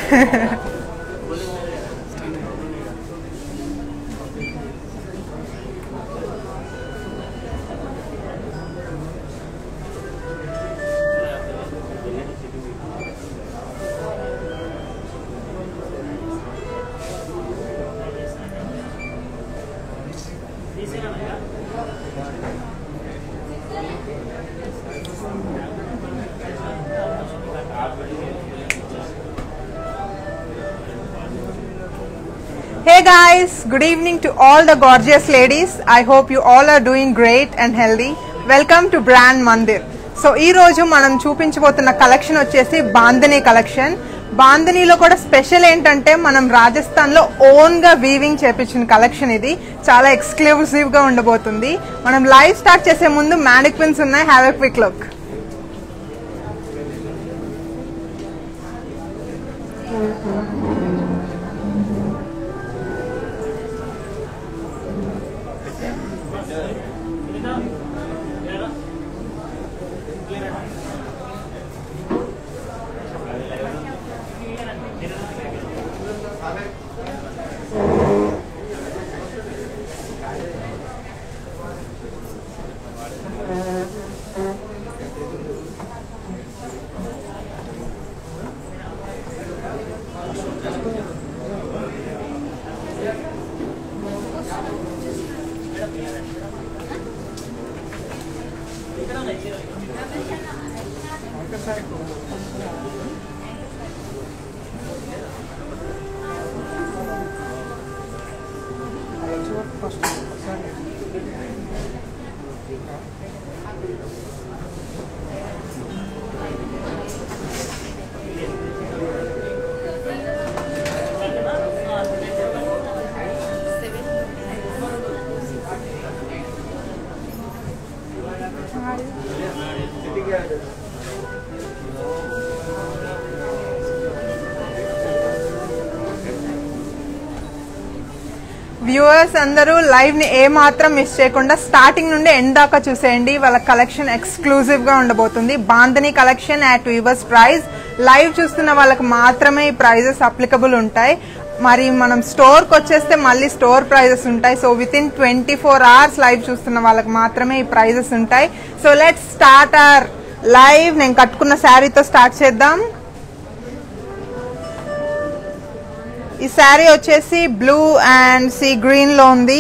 Hey guys, good evening to all the gorgeous ladies. I hope you all are doing great and healthy. Welcome to Brand Mandir. So ఈ రోజు మనం చూపించబోతున్న collection వచ్చేసి బాందనీ collection బాందనీలో కూడా special ఏంటంటే మనం రాజస్థాన్ లో own గా వీవింగ్ చేపించిన కలెక్షన్ ఇది చాలా ఎక్స్క్లూసివ్ గా ఉండబోతుంది మనం లైవ్ స్టార్ట్ చేసే ముందు మ్యానిక్విన్స్ ఉన్నాయి have a quick look viewers అందరూ లైవ్ ని ఏ మాత్రం మిస్ చేయకుండా స్టార్టింగ్ నుండి ఎండ్ దాకా చూసేయండి వాళ్ళ కలెక్షన్ ఎక్స్క్లూజివ్ గా ఉండబోతుంది bandhani collection at weavers price live చూస్తున్న వాళ్ళకి మాత్రమే ఈ ప్రైజెస్ అప్లికబుల్ ఉంటాయి మరి మనం స్టోర్ కి వచ్చేస్తే మళ్ళీ స్టోర్ ప్రైజెస్ ఉంటాయి so with in twenty four hours live చూస్తున్న వాళ్ళకి మాత్రమే ఈ ప్రైజెస్ ఉంటాయి so let start our live నేను కట్టుకున్న శారీతో స్టార్ట్ చేద్దాం ఈ శారీ వచ్చేసి బ్లూ అండ్ సీ గ్రీన్ లో ఉంది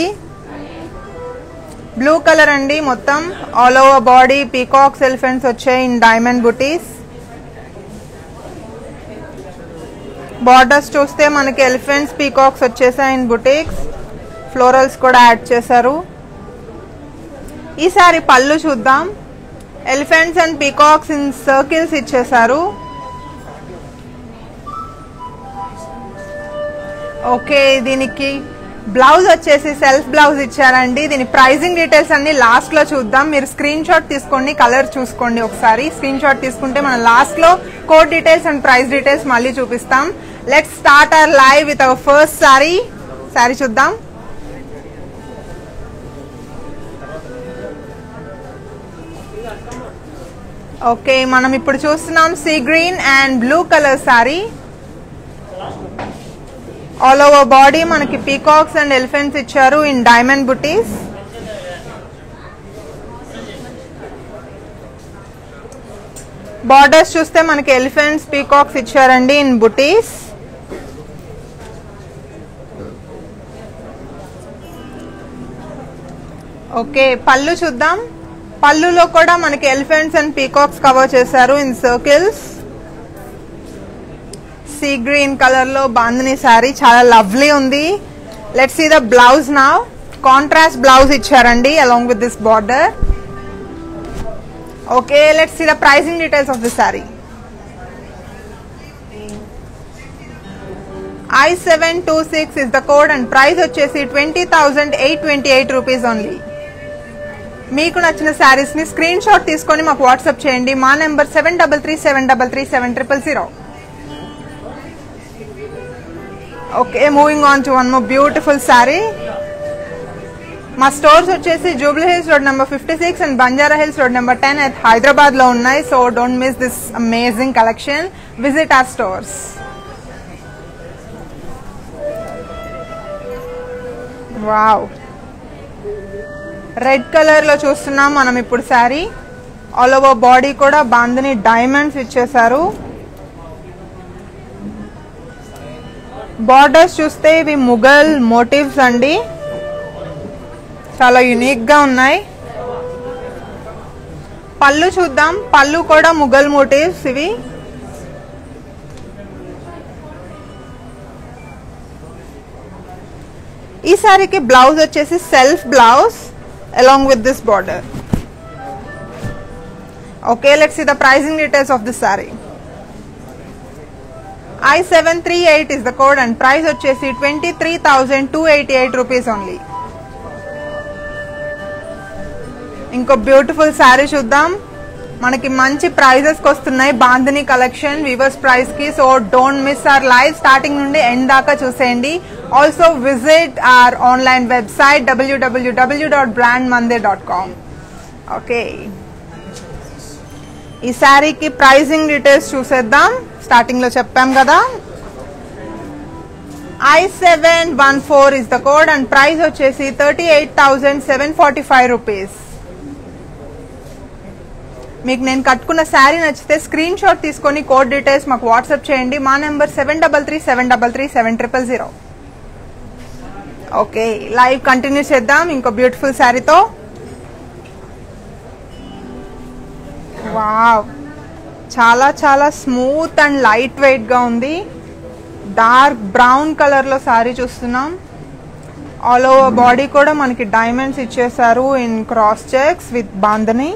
బ్లూ కలర్ అండి మొత్తం all over body peacocks elephants వచ్చాయి ఇన్ డైమండ్ బుటీస్ బార్డర్స్ చూస్తే మనకి ఎలిఫెంట్స్ పీకాక్స్ వచ్చేసాయి ఇన్ బుటీక్స్ ఫ్లోరల్స్ కూడా యాడ్ చేశారు ఈ సారీ పళ్ళు చూద్దాం elephants and peacocks in circles ఇచ్చేసారు ఓకే దీనికి బ్లౌజ్ వచ్చేసి సెల్ఫ్ బ్లౌజ్ ఇచ్చారండి దీని ప్రైజింగ్ డీటెయిల్స్ అన్ని లాస్ట్ లో చూద్దాం మీరు స్క్రీన్ షాట్ తీసుకోండి కలర్ చూసుకోండి ఒకసారి స్క్రీన్ షాట్ తీసుకుంటే మనం లాస్ట్ లో code details and price details మళ్ళీ చూపిస్తాం let start our live with our first sari sari చూద్దాం ఓకే మనం ఇప్పుడు చూస్తున్నాం sea green and blue colour sari all over body మనకి పీకాక్స్ అండ్ ఎలిఫెంట్స్ ఇచ్చారు ఇన్ డైమండ్ బుటీస్ బార్డర్స్ చూస్తే మనకి ఎలిఫెంట్స్ పీకాక్స్ ఇచ్చారండి ఇన్ బుటీస్ ఓకే పళ్ళు చూద్దాం పళ్ళులో కూడా మనకి ఎలిఫెంట్స్ అండ్ పీకాక్స్ కవర్ చేశారు in circles sea green colour లో బాందిని శారీ చాలా లవ్లీ ఉంది లెట్ సీ ద బ్లౌజ్ నా కాంట్రాస్ట్ బ్లౌజ్ ఇచ్చారండి along with this border okay let see the pricing details of the sari I seven two six is the code and price వచ్చేసి twenty thousand eight twenty eight rupees only మీకు నచ్చిన శారీస్ ని screen screenshot తీసుకొని మాకు WhatsApp చేయండి మా number seven double three seven double three seven triple zero okay moving on to one more beautiful sari మా stores వచ్చేసి Jubilee Hills road number fifty six and Banjara Hills road number ten at Hyderabad లో ఉన్నాయి so don't miss this amazing collection visit our stores wow red colour లో చూస్తున్నాం మనం ఇప్పుడు sari all over body కూడా bandhani diamonds ఇచ్చేసారు బార్డర్స్ చూస్తే ఇవి ముఘల్ మోటివ్స్ అండి చాలా యునిక్ గా ఉన్నాయి పళ్ళు చూద్దాం పళ్ళు కూడా ముఘల్ మోటివ్స్ ఇవి ఈ సారీకి బ్లౌజ్ వచ్చేసి self blouse along with this border okay let's see the pricing details of this sari I seven three eight is the code and price వచ్చేసి twenty three thousand two eighty eight rupees only ఇంకో beautiful sari చూద్దాం మనకి మంచి prices వస్తున్నాయి bandhani collection weavers price కి so don't miss our live starting నుండి end దాకా చూసేయండి also visit our online website W W W dot brand Mandir dot com okay ఈ శారీకి ప్రైజింగ్ డీటెయిల్స్ చూసేద్దాం స్టార్టింగ్ లో చెప్పాం కదా I seven one four is the code and price వచ్చేసి thirty eight thousand seven forty five rupees మీకు నేను కట్టుకున్న శారీ నచ్చితే స్క్రీన్ షాట్ తీసుకొని కోడ్ డీటెయిల్స్ మాకు వాట్సాప్ చేయండి మా number seven double three seven double three seven triple zero okay live continue చేద్దాం ఇంకో బ్యూటిఫుల్ శారీతో వావ్ చాలా చాలా స్మూత్ అండ్ లైట్ వెయిట్ గా ఉంది డార్క్ బ్రౌన్ కలర్ లో శారీ చూస్తున్నాం ఆల్ ఓవర్ బాడీ కూడా మనకి డైమండ్స్ ఇచ్చేసారు in cross checks with bandhani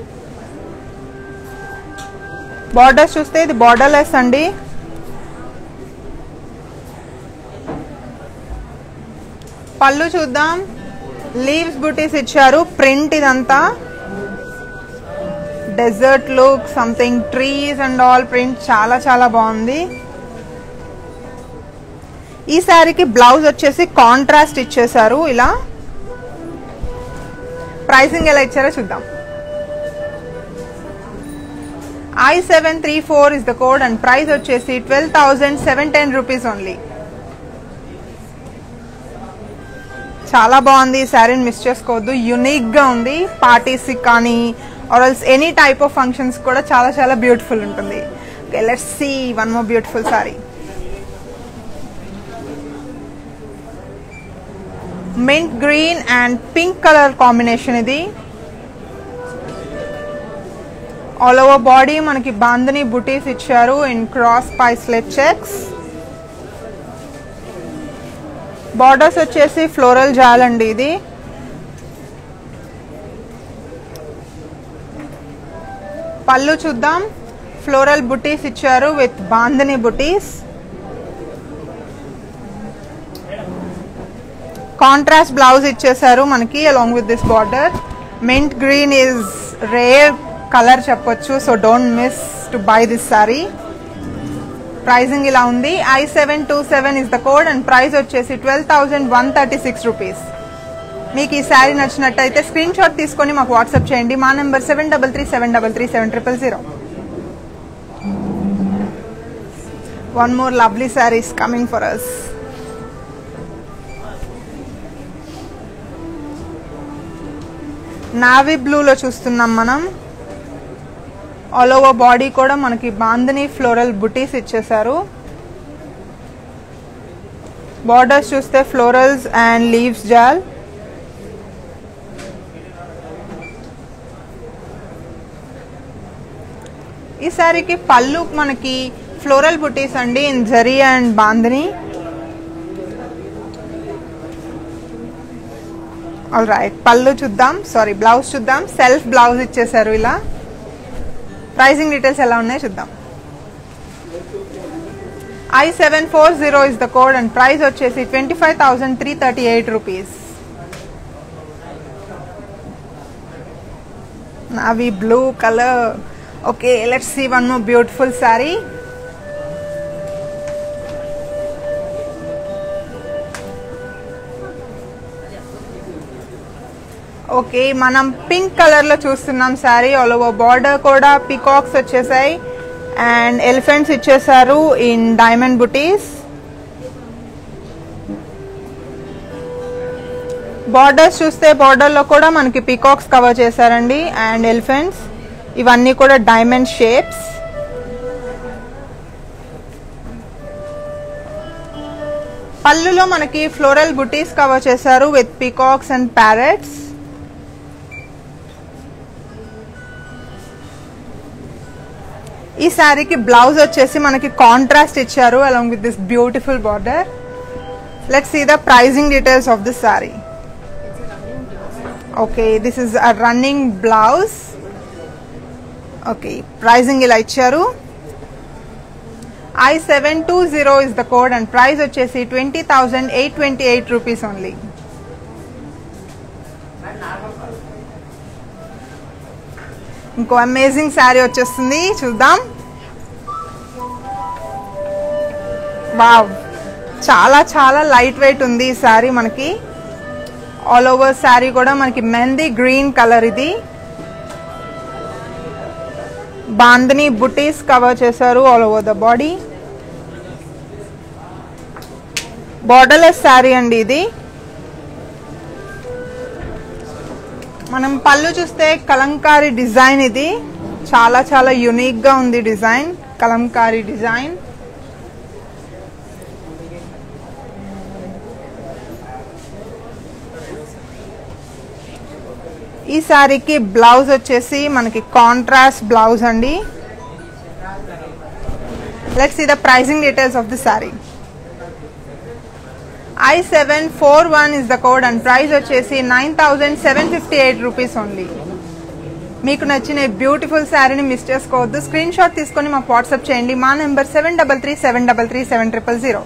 borders చూస్తే ఇది బార్డర్లెస్ అండి పళ్ళు చూద్దాం లీవ్స్ బుటీస్ ఇచ్చారు ప్రింట్ ఇదంతా desert look something trees and all print చాలా చాలా బాగుంది ఈ శారీకి బ్లౌజ్ వచ్చేసి కాంట్రాస్ట్ ఇచ్చేసారు ఇలా ప్రైసింగ్ ఎలా ఇచ్చారో చూద్దాం I seven three four is the code and price వచ్చేసి twelve thousand seven ten rupees only చాలా బాగుంది ఈ శారీని మిస్ చేసుకోవద్దు యునిక్ గా ఉంది పార్టీస్ కానీ ఆర్ఎల్స్ ఎనీ టైప్ ఆఫ్ ఫంక్షన్స్ కూడా చాలా చాలా బ్యూటిఫుల్ ఉంటుంది okay let's see one more beautiful sari mint green and pink colour combination ఇది ఆల్ ఓవర్ బాడీ మనకి బాందని బుటీస్ ఇచ్చారు ఇన్ క్రాస్ పై స్లెట్ చెక్స్ బార్డర్స్ వచ్చేసి ఫ్లోరల్ జాల్ అండి ఇది పళ్ళు చూద్దాం ఫ్లోరల్ బుటీస్ ఇచ్చారు విత్ బాందని బుటీస్ కాంట్రాస్ట్ బ్లౌజ్ ఇచ్చేసారు మనకి along with this border mint green is rare colour చెప్పొచ్చు so don't miss to buy this sari pricing ఇలా ఉంది I seven two seven is the code and price వచ్చేసి twelve thousand one thirty six rupees మీకు ఈ శారీ నచ్చినట్టయితే screen screenshot తీసుకొని మాకు WhatsApp చేయండి మా number seven double three seven double three seven triple zero one more lovely saris coming for us navy బ్లూలో చూస్తున్నాం మనం ఆల్ ఓవర్ బాడీ కూడా మనకి బాందని ఫ్లోరల్ బుటీస్ ఇచ్చేసారు బార్డర్స్ చూస్తే ఫ్లోరల్స్ అండ్ లీవ్స్ జాల్ ఈ సారీకి పళ్ళు మనకి ఫ్లోరల్ బుటీస్ అండి in zari and bandhani all right pallu చూద్దాం సారీ బ్లౌజ్ చూద్దాం సెల్ఫ్ బ్లౌజ్ ఇచ్చేసారు ఇలా ప్రైసింగ్ డీటెయిల్స్ ఎలా ఉన్నాయో చూద్దాం I seven four zero is the code and price వచ్చేసి twenty five thousand three thirty eight rupees navy blue colour okay let's see one more beautiful sari okay మనం pink colour లో చూస్తున్నాం sari all over border కూడా peacocks వచ్చేసాయి and elephants ఇచ్చేసారు in diamond butis borders చూస్తే బార్డర్లో కూడా మనకి పీకాక్స్ కవర్ చేశారండి అండ్ ఎలిఫెంట్స్ ఇవన్నీ కూడా డైమండ్ షేప్స్ పళ్ళులో మనకి ఫ్లోరల్ బుటీస్ కవర్ చేశారు విత్ పీకాక్స్ అండ్ ప్యారెట్స్ ఈ శారీకి బ్లౌజ్ వచ్చేసి మనకి కాంట్రాస్ట్ ఇచ్చారు along with this beautiful border let see the pricing details of this sari okay this is a running blouse okay pricing ఇలా ఇచ్చారు I seven two zero is the code and price వచ్చేసి twenty thousand eight twenty eight rupees only ఇంకో amazing sari వచ్చేస్తుంది చూద్దాం wow చాలా చాలా light lightweight ఉంది ఈ శారీ మనకి ఆల్ ఓవర్ శారీ కూడా మనకి మెహందీ గ్రీన్ కలర్ ఇది బాందని బుటీస్ కవర్ చేశారు all over the body borderless sari అండి ఇది మనం పళ్ళు చూస్తే కలంకారీ డిజైన్ ఇది చాలా చాలా యునిక్ గా ఉంది డిజైన్ కలంకారీ డిజైన్ ఈ శారీకి బ్లౌజ్ వచ్చేసి మనకి కాంట్రాస్ట్ బ్లౌజ్ అండి let's see the pricing details of the sari I seven four one is the code and price వచ్చేసి nine thousand seven fifty eight rupees only మీకు నచ్చిన బ్యూటిఫుల్ శారీని మిస్ చేసుకోవద్దు స్క్రీన్ షాట్ తీసుకొని మాకు వాట్సాప్ చేయండి మా number seven double three seven double three seven triple zero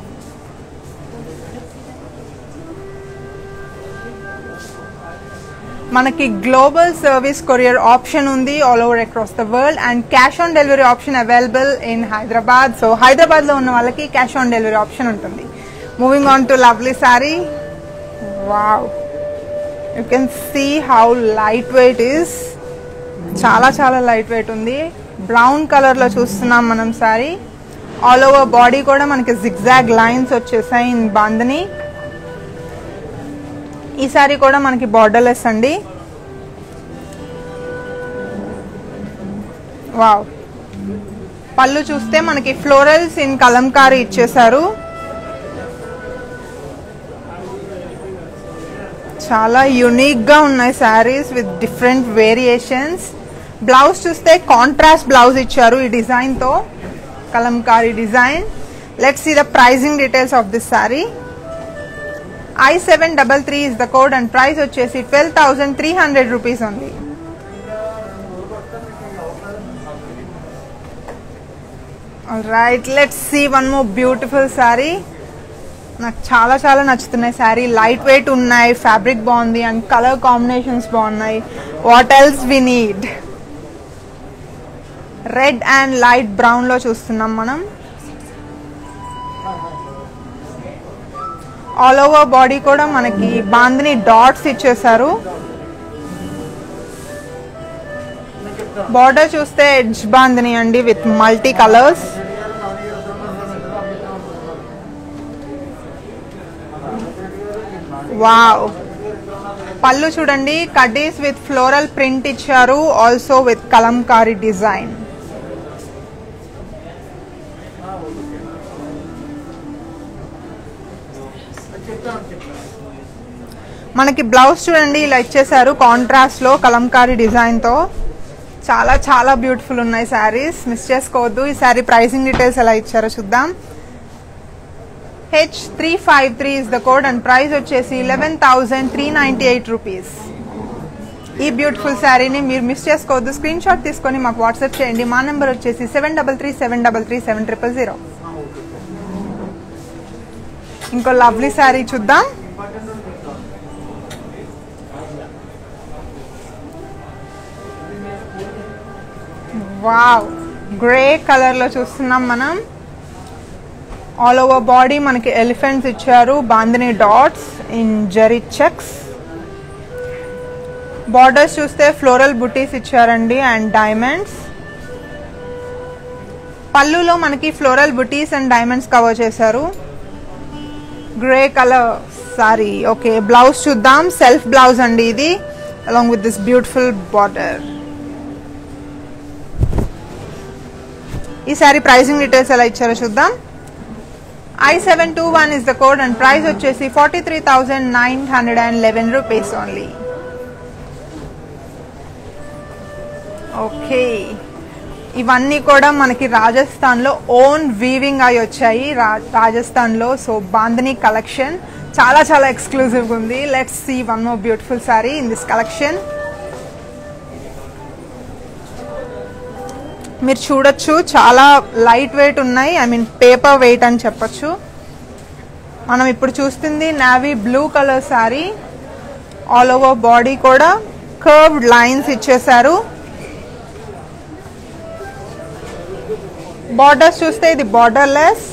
మనకి గ్లోబల్ సర్వీస్ కొరియర్ ఆప్షన్ ఉంది all over across the world and cash on delivery option available in Hyderabad so Hyderabad లో ఉన్న వాళ్ళకి క్యాష్ ఆన్ డెలివరీ ఆప్షన్ ఉంటుంది moving on to lovely sari wow you can see how lightweight is చాలా చాలా light lightweight ఉంది brown colour లో చూస్తున్నాం మనం సారీ ఆల్ ఓవర్ బాడీ కూడా మనకి జిగ్జాగ్ లైన్స్ వచ్చేసాయి ఇన్ బాందని ఈ సారీ కూడా మనకి బార్డర్లెస్ అండి వావ్ పళ్ళు చూస్తే మనకి ఫ్లోరల్స్ ఇన్ కలంకారీ ఇచ్చేసారు చాలా యునిక్ గా ఉన్నాయి saris with different variations blouse చూస్తే కాంట్రాస్ట్ బ్లౌజ్ ఇచ్చారు ఈ డిజైన్ తో Kalamkari design let's see the pricing details of this sari I seven double three is the code and price వచ్చేసి twelve thousand three hundred rupees only right let's see one more beautiful sari నాకు చాలా చాలా నచ్చుతున్నాయి sari light weight ఉన్నాయి fabric బాగుంది and colour combinations బాగున్నాయి what else we need red and light brown లో చూస్తున్నాం మనం ఆల్ ఓవర్ బాడీ కూడా మనకి బాందిని డాట్స్ ఇచ్చేసారు బార్డర్ చూస్తే ఎడ్జ్ బాందిని అండి with multi colours wow pallu చూడండి కడ్డీస్ విత్ ఫ్లోరల్ ప్రింట్ ఇచ్చారు ఆల్సో విత్ కలంకారీ డిజైన్ మనకి బ్లౌజ్ చూడండి ఇలా ఇచ్చేసారు కాంట్రాస్ట్ లో కలంకారీ డిజైన్ తో చాలా చాలా బ్యూటిఫుల్ ఉన్నాయి శారీస్ మిస్ చేసుకోవద్దు ఈ శారీ ప్రైసింగ్ డీటెయిల్స్ ఎలా ఇచ్చారో చూద్దాం H three five three is the code and price వచ్చేసి eleven thousand three ninety eight rupees ఈ బ్యూటిఫుల్ శారీని మీరు మిస్ చేసుకోవద్దు స్క్రీన్ షాట్ తీసుకొని మాకు వాట్సాప్ చేయండి మా నెంబర్ వచ్చేసి seven double three seven double three seven triple zero ఇంకో లవ్లీ శారీ చూద్దాం వావ్ గ్రే కలర్ లో చూస్తున్నాం మనం ఆల్ ఓవర్ బాడీ మనకి ఎలిఫెంట్స్ ఇచ్చారు bandhani dots in zari checks borders చూస్తే ఫ్లోరల్ బుటీస్ ఇచ్చారండి అండ్ డైమండ్స్ పళ్ళులో మనకి floral butis and diamonds cover చేశారు grey colour sari okay blouse చూద్దాం సెల్ఫ్ బ్లౌజ్ అండి ఇది along with this beautiful border ఈ సారీ ప్రైసింగ్ డీటెయిల్స్ ఎలా ఇచ్చారో చూద్దాం I seven two one is the code and price వచ్చేసి forty three thousand nine hundred and eleven rupees only okay ఇవన్నీ కూడా మనకి రాజస్థాన్లో ఓన్ వీవింగ్ అయి వచ్చాయి రా- రాజస్థాన్లో సో బాంధనీ కలెక్షన్ చాలా చాలా ఎక్స్క్లూజివ్గా ఉంది let's see one more beautiful sari in this collection మీరు చూడొచ్చు చాలా లైట్ వెయిట్ ఉన్నాయి ఐ మీన్ పేపర్ వెయిట్ అని చెప్పొచ్చు మనం ఇప్పుడు చూస్తుంది navy blue colour sari all over body కూడా కర్వ్డ్ లైన్స్ ఇచ్చేశారు బార్డర్స్ చూస్తే ఇది బార్డర్లెస్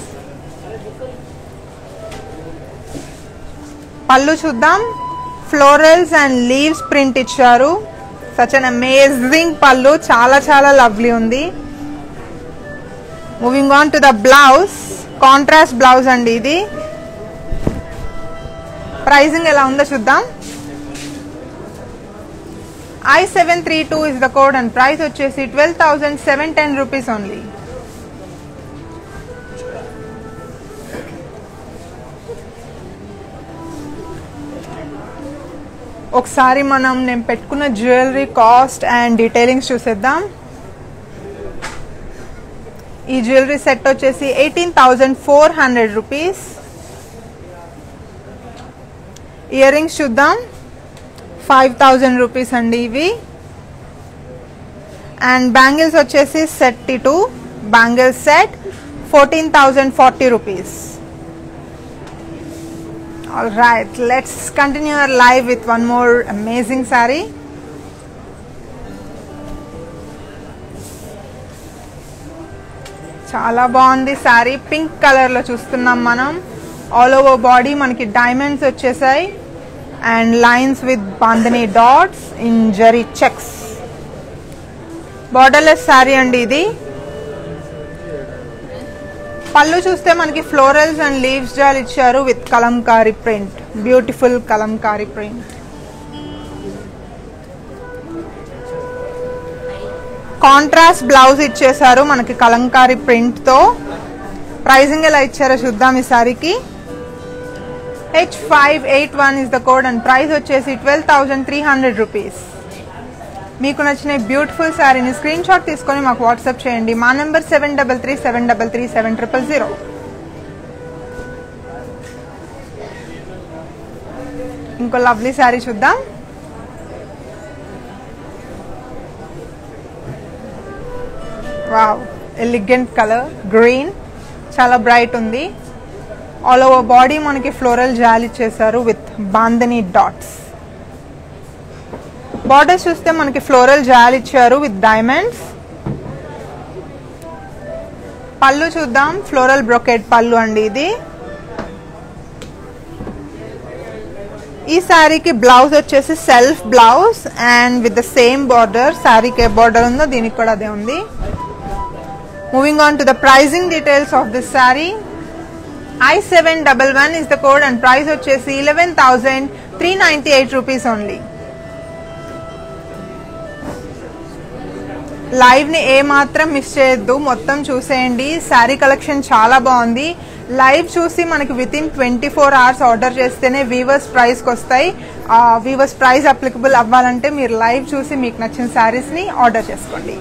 పళ్ళు చూద్దాం ఫ్లోరల్స్ అండ్ లీవ్స్ ప్రింట్ ఇచ్చారు సచ్ అన్ అమేజింగ్ పళ్ళు చాలా చాలా లవ్లీ ఉంది moving on to the blouse contrast blouse అండి ఇది ప్రైజింగ్ ఎలా ఉందో చూద్దాం I seven three two is the code and price వచ్చేసి twelve thousand seven ten rupees only ఒకసారి మనం నేను పెట్టుకున్న జ్యువెలరీ కాస్ట్ అండ్ డీటెయిలింగ్స్ చూసేద్దాం ఈ జ్యువెలరీ సెట్ వచ్చేసి eighteen thousand four hundred rupees ear rings చూద్దాం ఫైవ్ థౌజండ్ రూపీస్ అండి ఇవి అండ్ బ్యాంగిల్స్ వచ్చేసి set two bangle set fourteen thousand forty rupees All right, let's continue our live with one more amazing saree. చాలా బాగుంది sari pink colour లో చూస్తున్నాం మనం all over body మనకి డైమండ్స్ వచ్చేసాయి and lines with bandhani dots in zari checks borderless sari అండి ఇది పళ్ళు చూస్తే మనకి ఫ్లోరల్స్ అండ్ లీవ్స్ జాల్ ఇచ్చారు with Kalamkari print beautiful Kalamkari print contrast blouse ఇచ్చేసారు మనకి కలంకారీ ప్రింట్ తో ప్రైజింగ్ ఎలా ఇచ్చారో చూద్దాం ఈ సారీకి H five eight one is the code and price వచ్చేసి twelve thousand three hundred rupees మీకు నచ్చిన బ్యూటిఫుల్ శారీని స్క్రీన్ షాట్ తీసుకొని మాకు వాట్సాప్ చేయండి మా number seven double three seven double three seven triple zero ఇంకో లవ్లీ శారీ చూద్దాం వావ్ ఎలిగెంట్ కలర్ గ్రీన్ చాలా బ్రైట్ ఉంది ఆల్ ఓవర్ బాడీ మనకి ఫ్లోరల్ జాల్ ఇచ్చేసారు విత్ బాందని డాట్స్ బార్డర్స్ చూస్తే మనకి ఫ్లోరల్ జాల్ ఇచ్చారు విత్ డైమండ్స్ పళ్ళు చూద్దాం ఫ్లోరల్ బ్రొకెట్ పళ్ళు అండి ఇది ఈ శారీకి బ్లౌజ్ వచ్చేసి self blouse and with the same border శారీకి ఏ బార్డర్ ఉందో దీనికి కూడా అదే ఉంది moving on to the pricing details of this sari I seven double one is the code and price వచ్చేసి eleven thousand three ninety eight rupees only live ని ఏ మాత్రం మిస్ చేయొద్దు మొత్తం చూసేయండి శారీ కలెక్షన్ చాలా బాగుంది లైవ్ చూసి మనకి with in twenty four hours order చేస్తేనే వీవర్స్ ప్రైస్కి వస్తాయి వీవర్స్ ప్రైస్ అప్లికబుల్ అవ్వాలంటే మీరు లైవ్ చూసి మీకు నచ్చిన శారీస్ ని ఆర్డర్ చేసుకోండి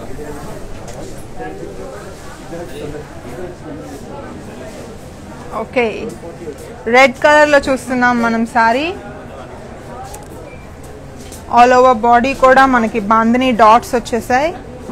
ఓకే రెడ్ కలర్ లో చూస్తున్నాం మనం శారీ ఆల్ ఓవర్ బాడీ కూడా మనకి బాందని డాట్స్ వచ్చేసాయి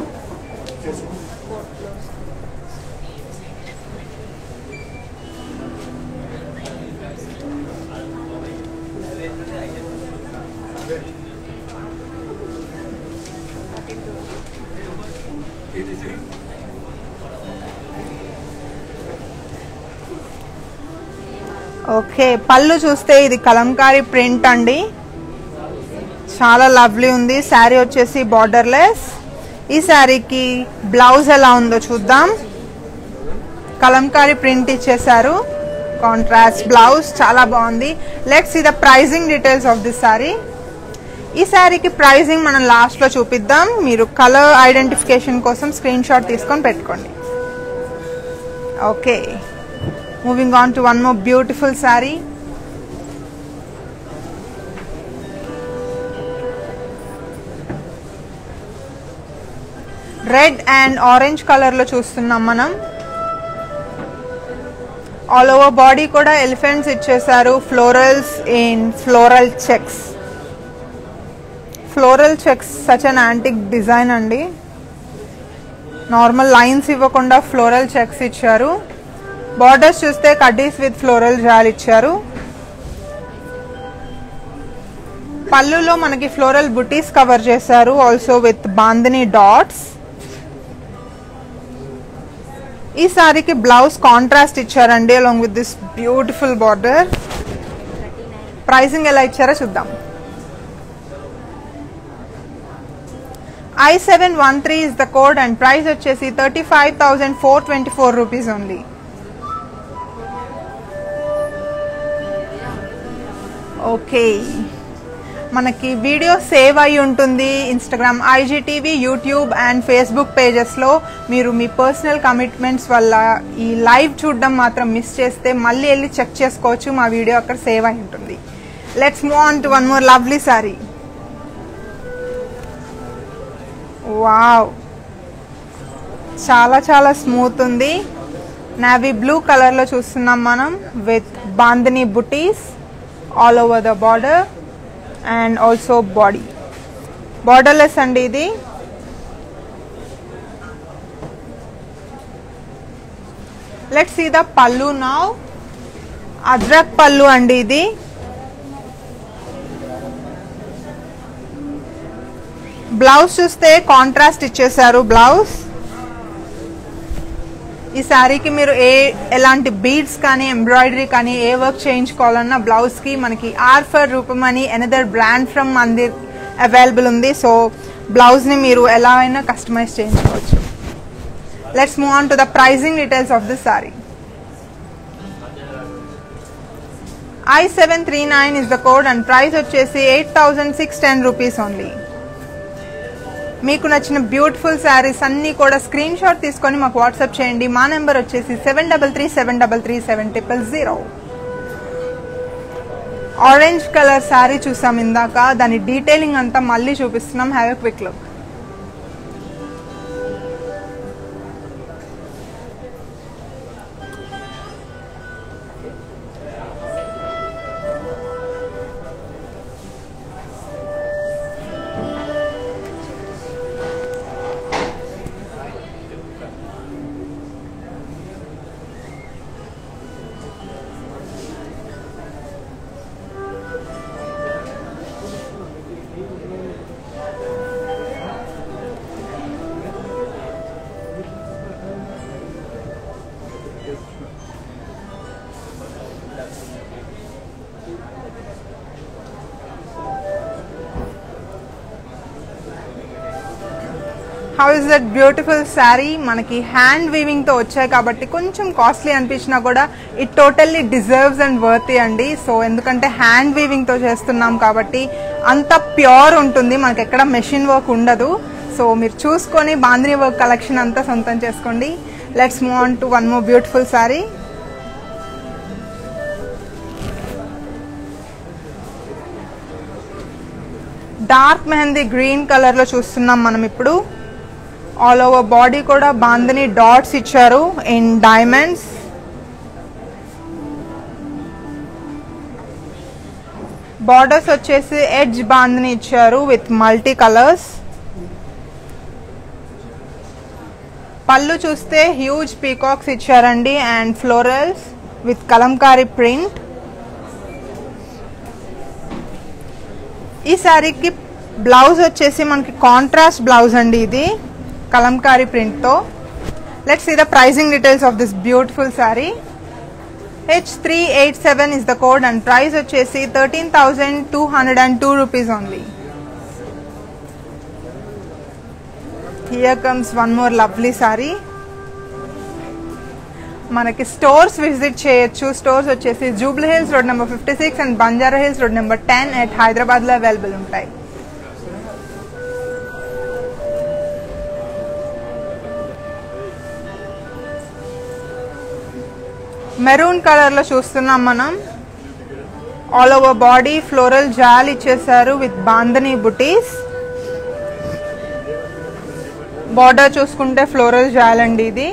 ఓకే పళ్ళు చూస్తే ఇది కలంకారీ ప్రింట్ అండి చాలా లవ్లీ ఉంది శారీ వచ్చేసి బార్డర్లెస్ ఈ శారీకి బ్లౌజ్ ఎలా ఉందో చూద్దాం కలంకారీ ప్రింట్ ఇచ్చేసారు కాంట్రాస్ట్ బ్లౌజ్ చాలా బాగుంది లెట్స్ ఈ the pricing details of this sari ఈ శారీకి ప్రైజింగ్ మనం లాస్ట్లో చూపిద్దాం మీరు కలర్ ఐడెంటిఫికేషన్ కోసం స్క్రీన్ షాట్ తీసుకొని పెట్టుకోండి okay moving on to one more beautiful sari red and orange కలర్లో చూస్తున్నాం మనం ఆల్ ఓవర్ బాడీ కూడా ఎలిఫెంట్స్ ఇచ్చేసారు florals in floral checks floral checks such an antique design అండి నార్మల్ లైన్స్ ఇవ్వకుండా ఫ్లోరల్ చెక్స్ ఇచ్చారు బార్డర్స్ చూస్తే కడ్డీస్ విత్ ఫ్లోరల్ జాల్ ఇచ్చారు పళ్ళులో మనకి ఫ్లోరల్ బుటీస్ కవర్ చేశారు ఆల్సో విత్ బాందిని డాట్స్ ఈ సారీకి బ్లౌజ్ కాంట్రాస్ట్ ఇచ్చారండి along with this beautiful border pricing ఎలా ఇచ్చారో చూద్దాం I seven one three is the code and price వచ్చేసి thirty five thousand four twenty four rupees only okay మనకి video save అయి ఉంటుంది Instagram IGTV YouTube and Facebook పేజెస్లో మీరు మీ పర్సనల్ కమిట్మెంట్స్ వల్ల ఈ లైవ్ చూడడం మాత్రం మిస్ చేస్తే మళ్ళీ వెళ్ళి చెక్ చేసుకోవచ్చు మా వీడియో అక్కడ సేవ్ అయి ఉంటుంది let's move on to one more lovely sari wow చాలా చాలా స్మూత్ ఉంది నావీ బ్లూ కలర్లో చూస్తున్నాం మనం with bandhani butis all over the border and also body borderless అండి ఇది let see the pallu now అద్రక్ పళ్ళు అండి ఇది బ్లౌజ్ చూస్తే కాంట్రాస్ట్ ఇచ్చేసారు బ్లౌజ్ ఈ శారీకి మీరు ఏ ఎలాంటి బీడ్స్ కానీ ఎంబ్రాయిడరీ కానీ ఏ వర్క్ చేయించుకోవాలన్నా బ్లౌజ్కి మనకి ఆర్ఫర్ రూపం అని another brand from Mandir available ఉంది సో బ్లౌజ్ని మీరు ఎలా అయినా కస్టమైజ్ చేయించుకోవచ్చు let's move on to the pricing details of this sari I seven three nine is the code and price వచ్చేసి eight thousand six ten rupees only మీకు నచ్చిన బ్యూటిఫుల్ శారీస్ అన్నీ కూడా స్క్రీన్ షాట్ తీసుకొని మాకు వాట్సాప్ చేయండి మా నెంబర్ వచ్చేసి seven double three seven double three seven triple zero orange colour sari చూసాం ఇందాక దాని డీటెయిలింగ్ అంతా మళ్ళీ చూపిస్తున్నాం have a quick look how is that beautiful sari మనకి హ్యాండ్ వీవింగ్ తో వచ్చాయి కాబట్టి కొంచెం కాస్ట్లీ అనిపించినా కూడా it totally deserves and worthy అండి సో ఎందుకంటే హ్యాండ్ వీవింగ్ తో చేస్తున్నాం కాబట్టి అంత ప్యూర్ ఉంటుంది మనకి ఎక్కడ మెషిన్ వర్క్ ఉండదు సో మీరు చూసుకొని బాంద్రీ వర్క్ కలెక్షన్ అంతా సొంతం చేసుకోండి let's move on to one more beautiful sari dark mehndi green colour లో చూస్తున్నాం మనం ఇప్పుడు ఆల్ ఓవర్ బాడీ కూడా బాందని డాట్స్ ఇచ్చారు ఇన్ డైమండ్స్ బార్డర్స్ వచ్చేసి ఎడ్జ్ బాందని ఇచ్చారు విత్ మల్టీ కలర్స్ పళ్ళు చూస్తే హ్యూజ్ పీకాక్స్ ఇచ్చారండి and florals with Kalamkari print ఈ శారీకి బ్లౌజ్ వచ్చేసి మనకి కాంట్రాస్ట్ బ్లౌజ్ అండి ఇది కలంకారీ ప్రింట్తో let's see the pricing details of this beautiful sari H three eight seven is the code and price వచ్చేసి thirteen thousand two hundred and two rupees only here comes one more lovely sari మనకి stores visit చేయొచ్చు stores వచ్చేసి Jubilee Hills road number fifty six and Banjara Hills road number ten at హైదరాబాద్లో available ఉంటాయి maroon colour చూస్తున్నాం మనం all over body floral జాల్ ఇచ్చేసారు with bandhani బుటీస్ బార్డర్ చూసుకుంటే ఫ్లోరల్ జాల్ అండి ఇది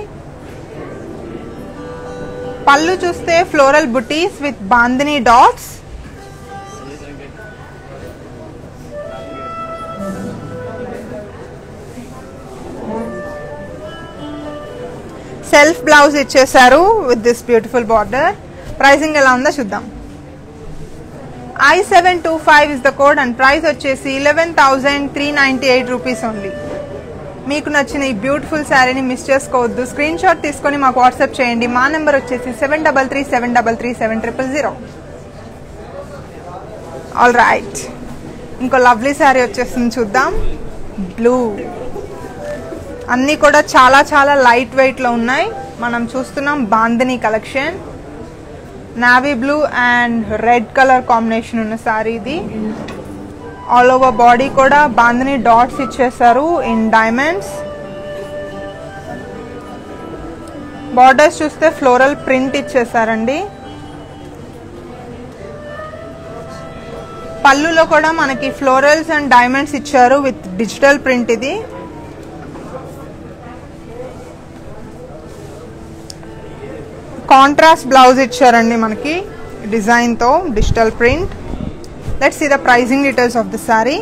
పళ్ళు చూస్తే floral butis with bandhani dots self blouse ఇచ్చేసారు with this beautiful border pricing ఎలా ఉందో చూద్దాం I seven two five is the code and price వచ్చేసి eleven thousand three ninety eight rupees only మీకు నచ్చిన ఈ బ్యూటిఫుల్ శారీని మిస్ చేసుకోవద్దు స్క్రీన్ షాట్ తీసుకొని మాకు వాట్సాప్ చేయండి మా నెంబర్ వచ్చేసి seven double three seven double three seven triple zero all right ఇంకో లవ్లీ శారీ వచ్చేసింది చూద్దాం బ్లూ అన్నీ కూడా చాలా చాలా లైట్ వెయిట్లో ఉన్నాయి మనం చూస్తున్నాం bandhani collection navy blue and red colour combination ఉన్న శారీ ఇది ఆల్ ఓవర్ బాడీ కూడా బాందిని డాట్స్ ఇచ్చేసారు ఇన్ డైమండ్స్ బార్డర్స్ చూస్తే ఫ్లోరల్ ప్రింట్ ఇచ్చేసారండి పళ్ళులో కూడా మనకి ఫ్లోరల్స్ అండ్ డైమండ్స్ ఇచ్చారు విత్ డిజిటల్ ప్రింట్ ఇది కాంట్రాస్ట్ బ్లౌజ్ ఇచ్చారండి మనకి డిజైన్తో digital print let's see the pricing details of the sari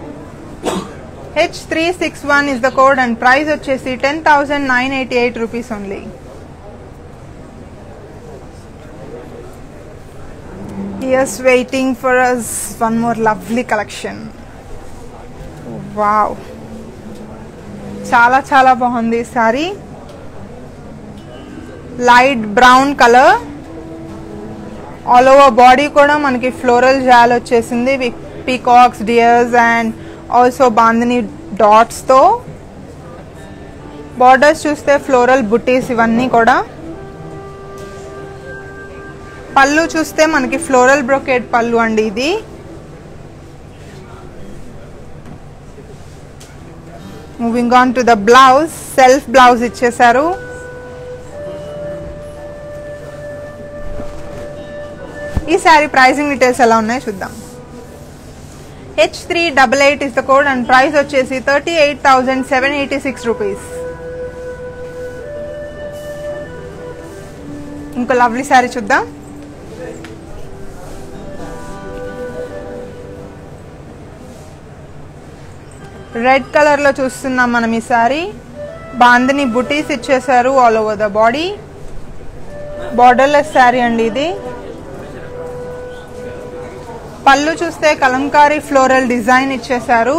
H three six one is the code and price వచ్చేసి ten thousand nine eighty eight rupees only years waiting for us one more lovely collection wow చాలా చాలా బాగుంది ఈ sari light brown colour all over body కూడా మనకి floral జాల్ వచ్చేసింది with peacocks deers and also bandhani డాట్స్తో బార్డర్స్ చూస్తే ఫ్లోరల్ బుటీస్ ఇవన్నీ కూడా పళ్ళు చూస్తే మనకి ఫ్లోరల్ బ్రొకేట్ పళ్ళు అండి ఇది moving on to the blouse self blouse ఇచ్చేసారు ఈ సారీ ప్రైసింగ్ డీటెయిల్స్ ఎలా ఉన్నాయో చూద్దాం H three double eight is the code and price వచ్చేసి thirty eight thousand seven eighty six rupees ఇంకో లవ్లీ శారీ చూద్దాం రెడ్ కలర్ లో చూస్తున్నాం మనం ఈ సారీ బాందని బుటీస్ ఇచ్చేసారు all over the body borderless sari అండి ఇది పళ్ళు చూస్తే కలంకారీ ఫ్లోరల్ డిజైన్ ఇచ్చేసారు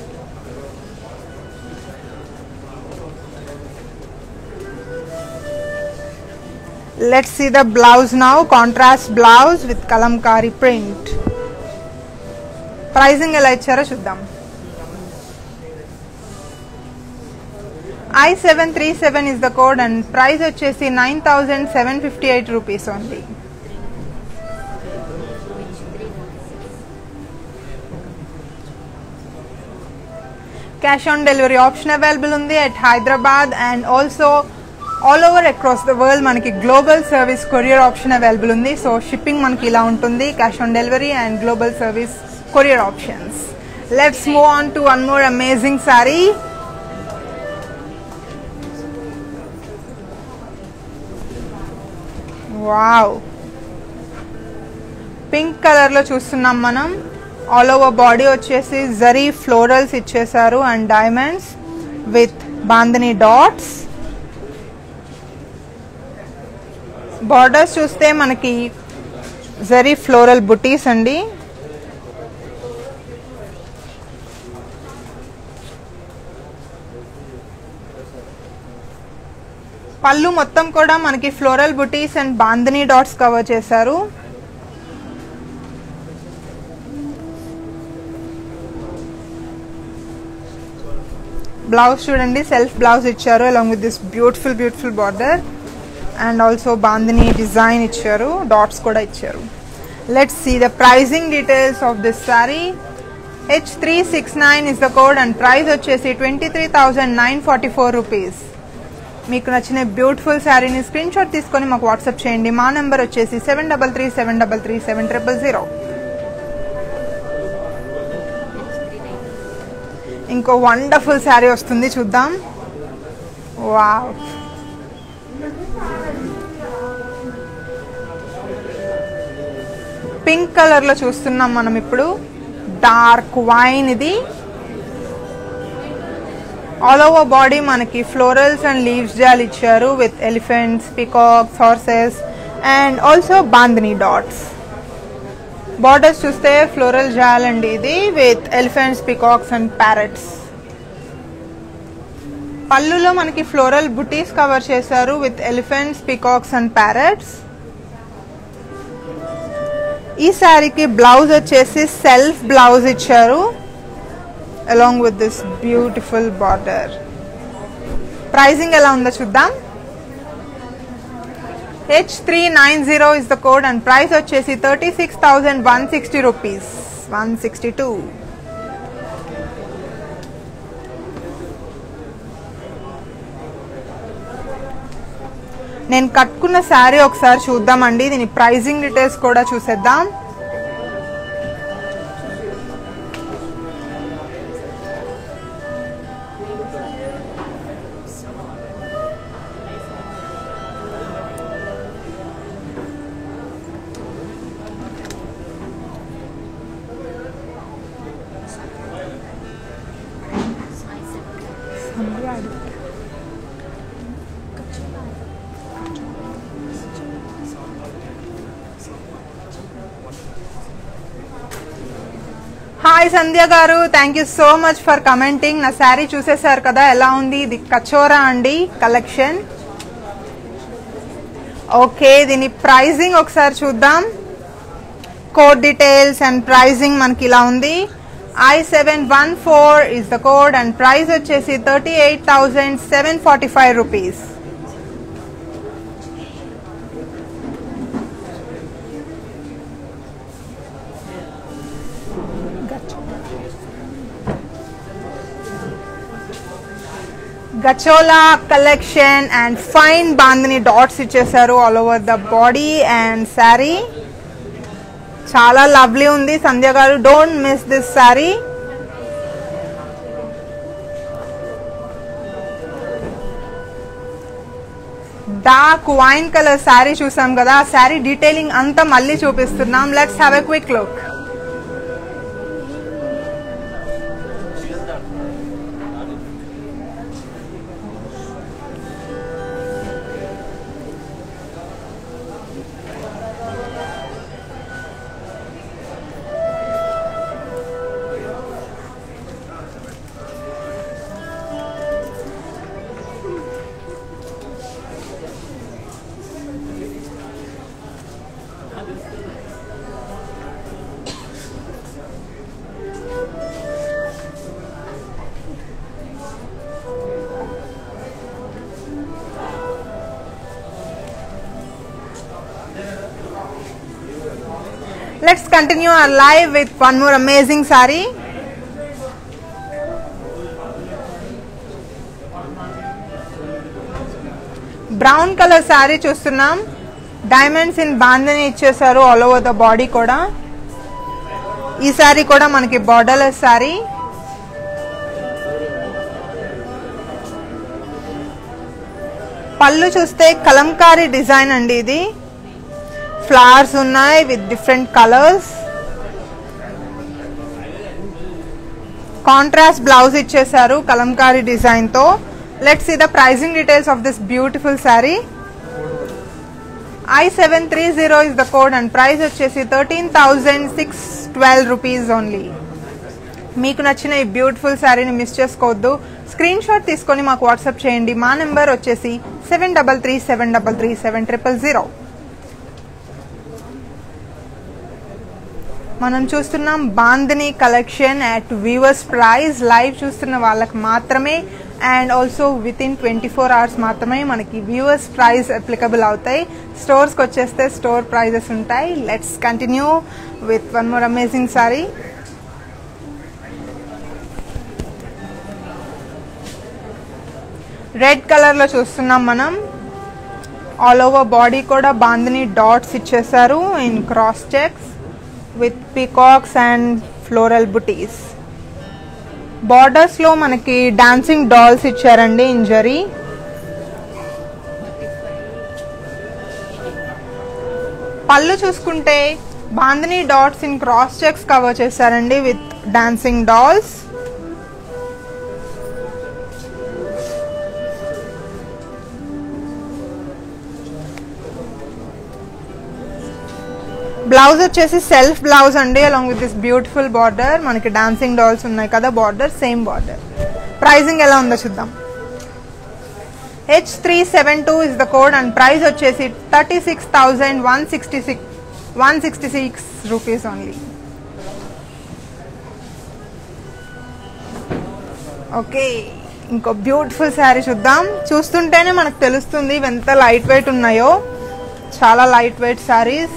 let's see the blouse now contrast blouse with Kalamkari print pricing ఎలా ఇచ్చారో చూద్దాం I seven three seven is the code and price వచ్చేసి nine thousand seven fifty eight rupees only cash on delivery option available ఉంది at Hyderabad and also all over across the world మనకి global service courier option available ఉంది so shipping మనకి ఇలా ఉంటుంది cash on delivery and global service courier options let's move on to one more amazing sari wow pink colour లో చూస్తున్నాం మనం all over body వచ్చేసి zari florals ఇచ్చేసారు and diamonds with bandhani dots borders చూస్తే మనకి జరీ ఫ్లోరల్ బుటీస్ అండి పళ్ళు మొత్తం కూడా మనకి floral butis and bandhani dots cover చేశారు బ్లౌజ్ చూడండి సెల్ఫ్ బ్లౌజ్ ఇచ్చారు along with this beautiful beautiful border and also bandhani design ఇచ్చారు డాట్స్ కూడా ఇచ్చారు let's see the pricing details of this sari H three six nine is the code and price వచ్చేసి twenty three thousand nine forty four rupees మీకు నచ్చిన beautiful శారీని screen screenshot తీసుకొని మాకు WhatsApp చేయండి మా నెంబర్ వచ్చేసి seven double three seven double three seven triple zero ఇంకో వండర్ఫుల్ శారీ వస్తుంది చూద్దాం వావ్ పింక్ కలర్ లో చూస్తున్నాం మనం ఇప్పుడు డార్క్ వైన్ ఇది ఆల్ ఓవర్ బాడీ మనకి ఫ్లోరల్స్ అండ్ లీవ్స్ జాల్ ఇచ్చారు with elephants peacocks horses and also bandhani dots borders చూస్తే ఫ్లోరల్ జాల్ అండి ఇది with elephants peacocks and parrots పళ్ళులో మనకి ఫ్లోరల్ బుటీస్ కవర్ చేశారు with elephants peacocks and parrots ఈ శారీకి బ్లౌజ్ వచ్చేసి సెల్ఫ్ బ్లౌజ్ ఇచ్చారు along with this beautiful border pricing ఎలా ఉందో చూద్దాం H three nine zero is the code and price వచ్చేసి thirty six thousand one sixty rupees one sixty two నేను కట్టుకున్న శారీ ఒకసారి చూద్దామండి దీని ప్రైజింగ్ డీటెయిల్స్ కూడా చూసేద్దాం hi Sandhya garu thank you so much for commenting నా శారీ చూసేశారు కదా ఎలా ఉంది ఇది కచోరా అండి కలెక్షన్ ఓకే దీని ప్రైజింగ్ ఒకసారి చూద్దాం కోడ్ డీటెయిల్స్ అండ్ ప్రైజింగ్ మనకి ఇలా ఉంది I seven one four is the code and price వచ్చేసి thirty eight thousand seven forty five rupees gharchola collection and fine bandhani dots ఇచ్చేసారు all over the body and sari చాలా lovely ఉంది Sandhya garu don't miss this sari dark wine colour sari చూసాం కదా ఆ sari detailing అంతా మళ్ళీ చూపిస్తున్నాం let's have a quick look Let's continue our live with one more amazing sari. Brown colour sari చూస్తున్నాం డైమండ్స్ ఇన్ బాందని ఇచ్చేసారు ఆల్ ఓవర్ ద బాడీ కూడా ఈ శారీ కూడా మనకి బార్డర్లెస్ శారీ పళ్ళు చూస్తే కలంకారీ డిజైన్ అండి ఇది ఫ్లవర్స్ ఉన్నాయి with different colours contrast blouse ఇచ్చేసారు కలంకారీ డిజైన్ తో let's see the pricing details of this beautiful sari I seven three zero is the code and price వచ్చేసి thirteen thousand six twelve rupees only మీకు నచ్చిన ఈ beautiful శారీని miss చేసుకోవద్దు screen screenshot తీసుకొని మాకు వాట్సాప్ చేయండి మా నెంబర్ వచ్చేసి seven double three seven double three seven triple zero మనం చూస్తున్నాం bandhani collection at viewers price live చూస్తున్న వాళ్ళకి మాత్రమే and also with in twenty four hours మాత్రమే మనకి వ్యూవర్స్ ప్రైస్ అప్లికబుల్ అవుతాయి స్టోర్స్కి వచ్చేస్తే స్టోర్ ప్రైజెస్ ఉంటాయి let's continue with one more amazing sari red కలర్లో చూస్తున్నాం మనం ఆల్ ఓవర్ బాడీ కూడా బాందిని డాట్స్ ఇచ్చేసారు in cross checks with peacocks and floral butis బార్డర్స్లో మనకి డాన్సింగ్ డాల్స్ ఇచ్చారండి ఇన్ జరీ పళ్ళు చూసుకుంటే bandhani dots in cross checks cover చేశారండి విత్ డాన్సింగ్ డాల్స్ బ్లౌజ్ వచ్చేసి సెల్ఫ్ బ్లౌజ్ అండి along with this beautiful border మనకి డాన్సింగ్ డాల్స్ ఉన్నాయి కదా బార్డర్ సేమ్ బార్డర్ ప్రైజింగ్ ఎలా ఉందో చూద్దాం H three seven two is the code and price వచ్చేసి thirty six thousand one sixty six one sixty six rupees only okay ఇంకో beautiful sari చూద్దాం చూస్తుంటేనే మనకు తెలుస్తుంది ఇవి ఎంత లైట్ వెయిట్ ఉన్నాయో చాలా light weight saris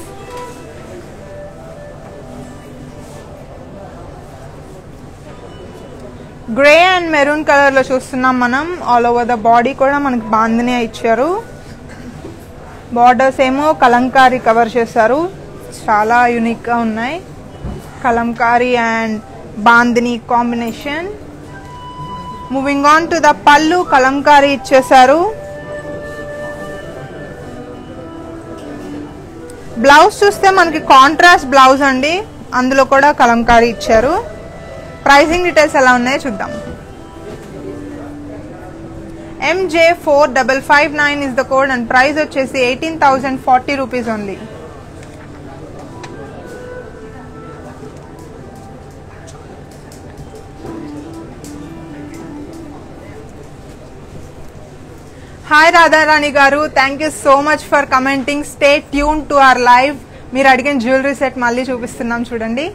grey and maroon colour లో చూస్తున్నాం మనం ఆల్ ఓవర్ ద బాడీ కూడా మనకి బాందిని ఇచ్చారు బార్డర్స్ ఏమో కలంకారీ కవర్ చేశారు చాలా యూనిక్ గా ఉన్నాయి kalamkari and bandhani combination moving on to the pallu kalamkari ఇచ్చేసారు బ్లౌజ్ చూస్తే మనకి కాంట్రాస్ట్ బ్లౌజ్ అండి అందులో కూడా కలంకారీ ఇచ్చారు ప్రైసింగ్ డీటెయిల్స్ ఎలా ఉన్నాయో చూద్దాం MJ four double five nine is the code and price వచ్చేసి eighteen thousand forty rupees only hi Radharani garu thank you so much for commenting stay tune to our live మీరు అడిగిన జ్యువెలరీ సెట్ మళ్ళీ చూపిస్తున్నాం చూడండి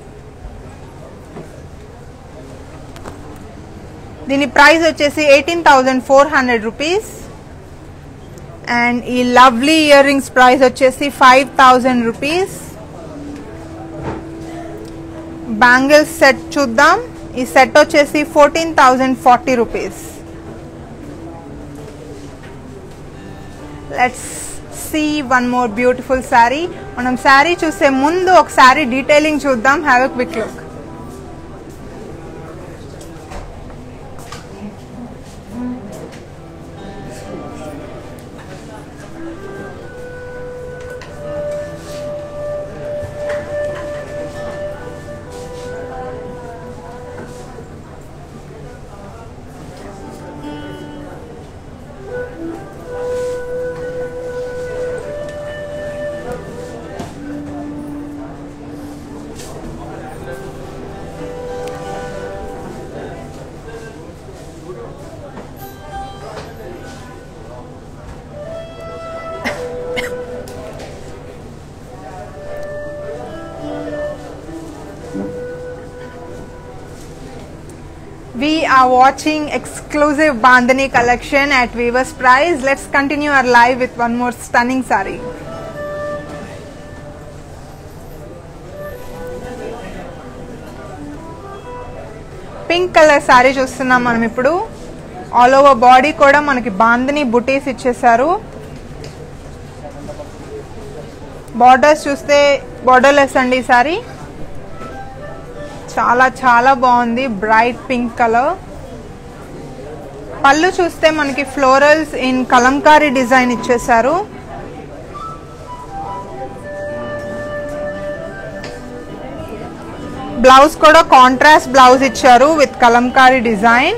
దీని ప్రైస్ వచ్చేసి eighteen thousand four hundred rupees and ఈ lovely earrings price వచ్చేసి five thousand rupees bangles set చూద్దాం ఈ సెట్ వచ్చేసి fourteen thousand forty rupees let's see one more beautiful sari మనం శారీ చూసే ముందు ఒక శారీ డీటెయిలింగ్ చూద్దాం have a quick look We are watching exclusive Bandhani collection at Weaver's Price. Let's continue our live with one more stunning sari. Pink colour sari చూస్తున్నాం మనం ఇప్పుడు all over body కూడా మనకి బాందని బుటీస్ ఇచ్చేసారు బార్డర్స్ చూస్తే బార్డర్లెస్ అండి ఈ సారీ చాలా చాలా బాగుంది బ్రైట్ పింక్ కలర్ పళ్ళు చూస్తే మనకి ఫ్లోరల్స్ ఇన్ కలంకారీ డిజైన్ ఇచ్చేసారు బ్లౌజ్ కూడా కాంట్రాస్ట్ బ్లౌజ్ ఇచ్చారు విత్ కలంకారీ డిజైన్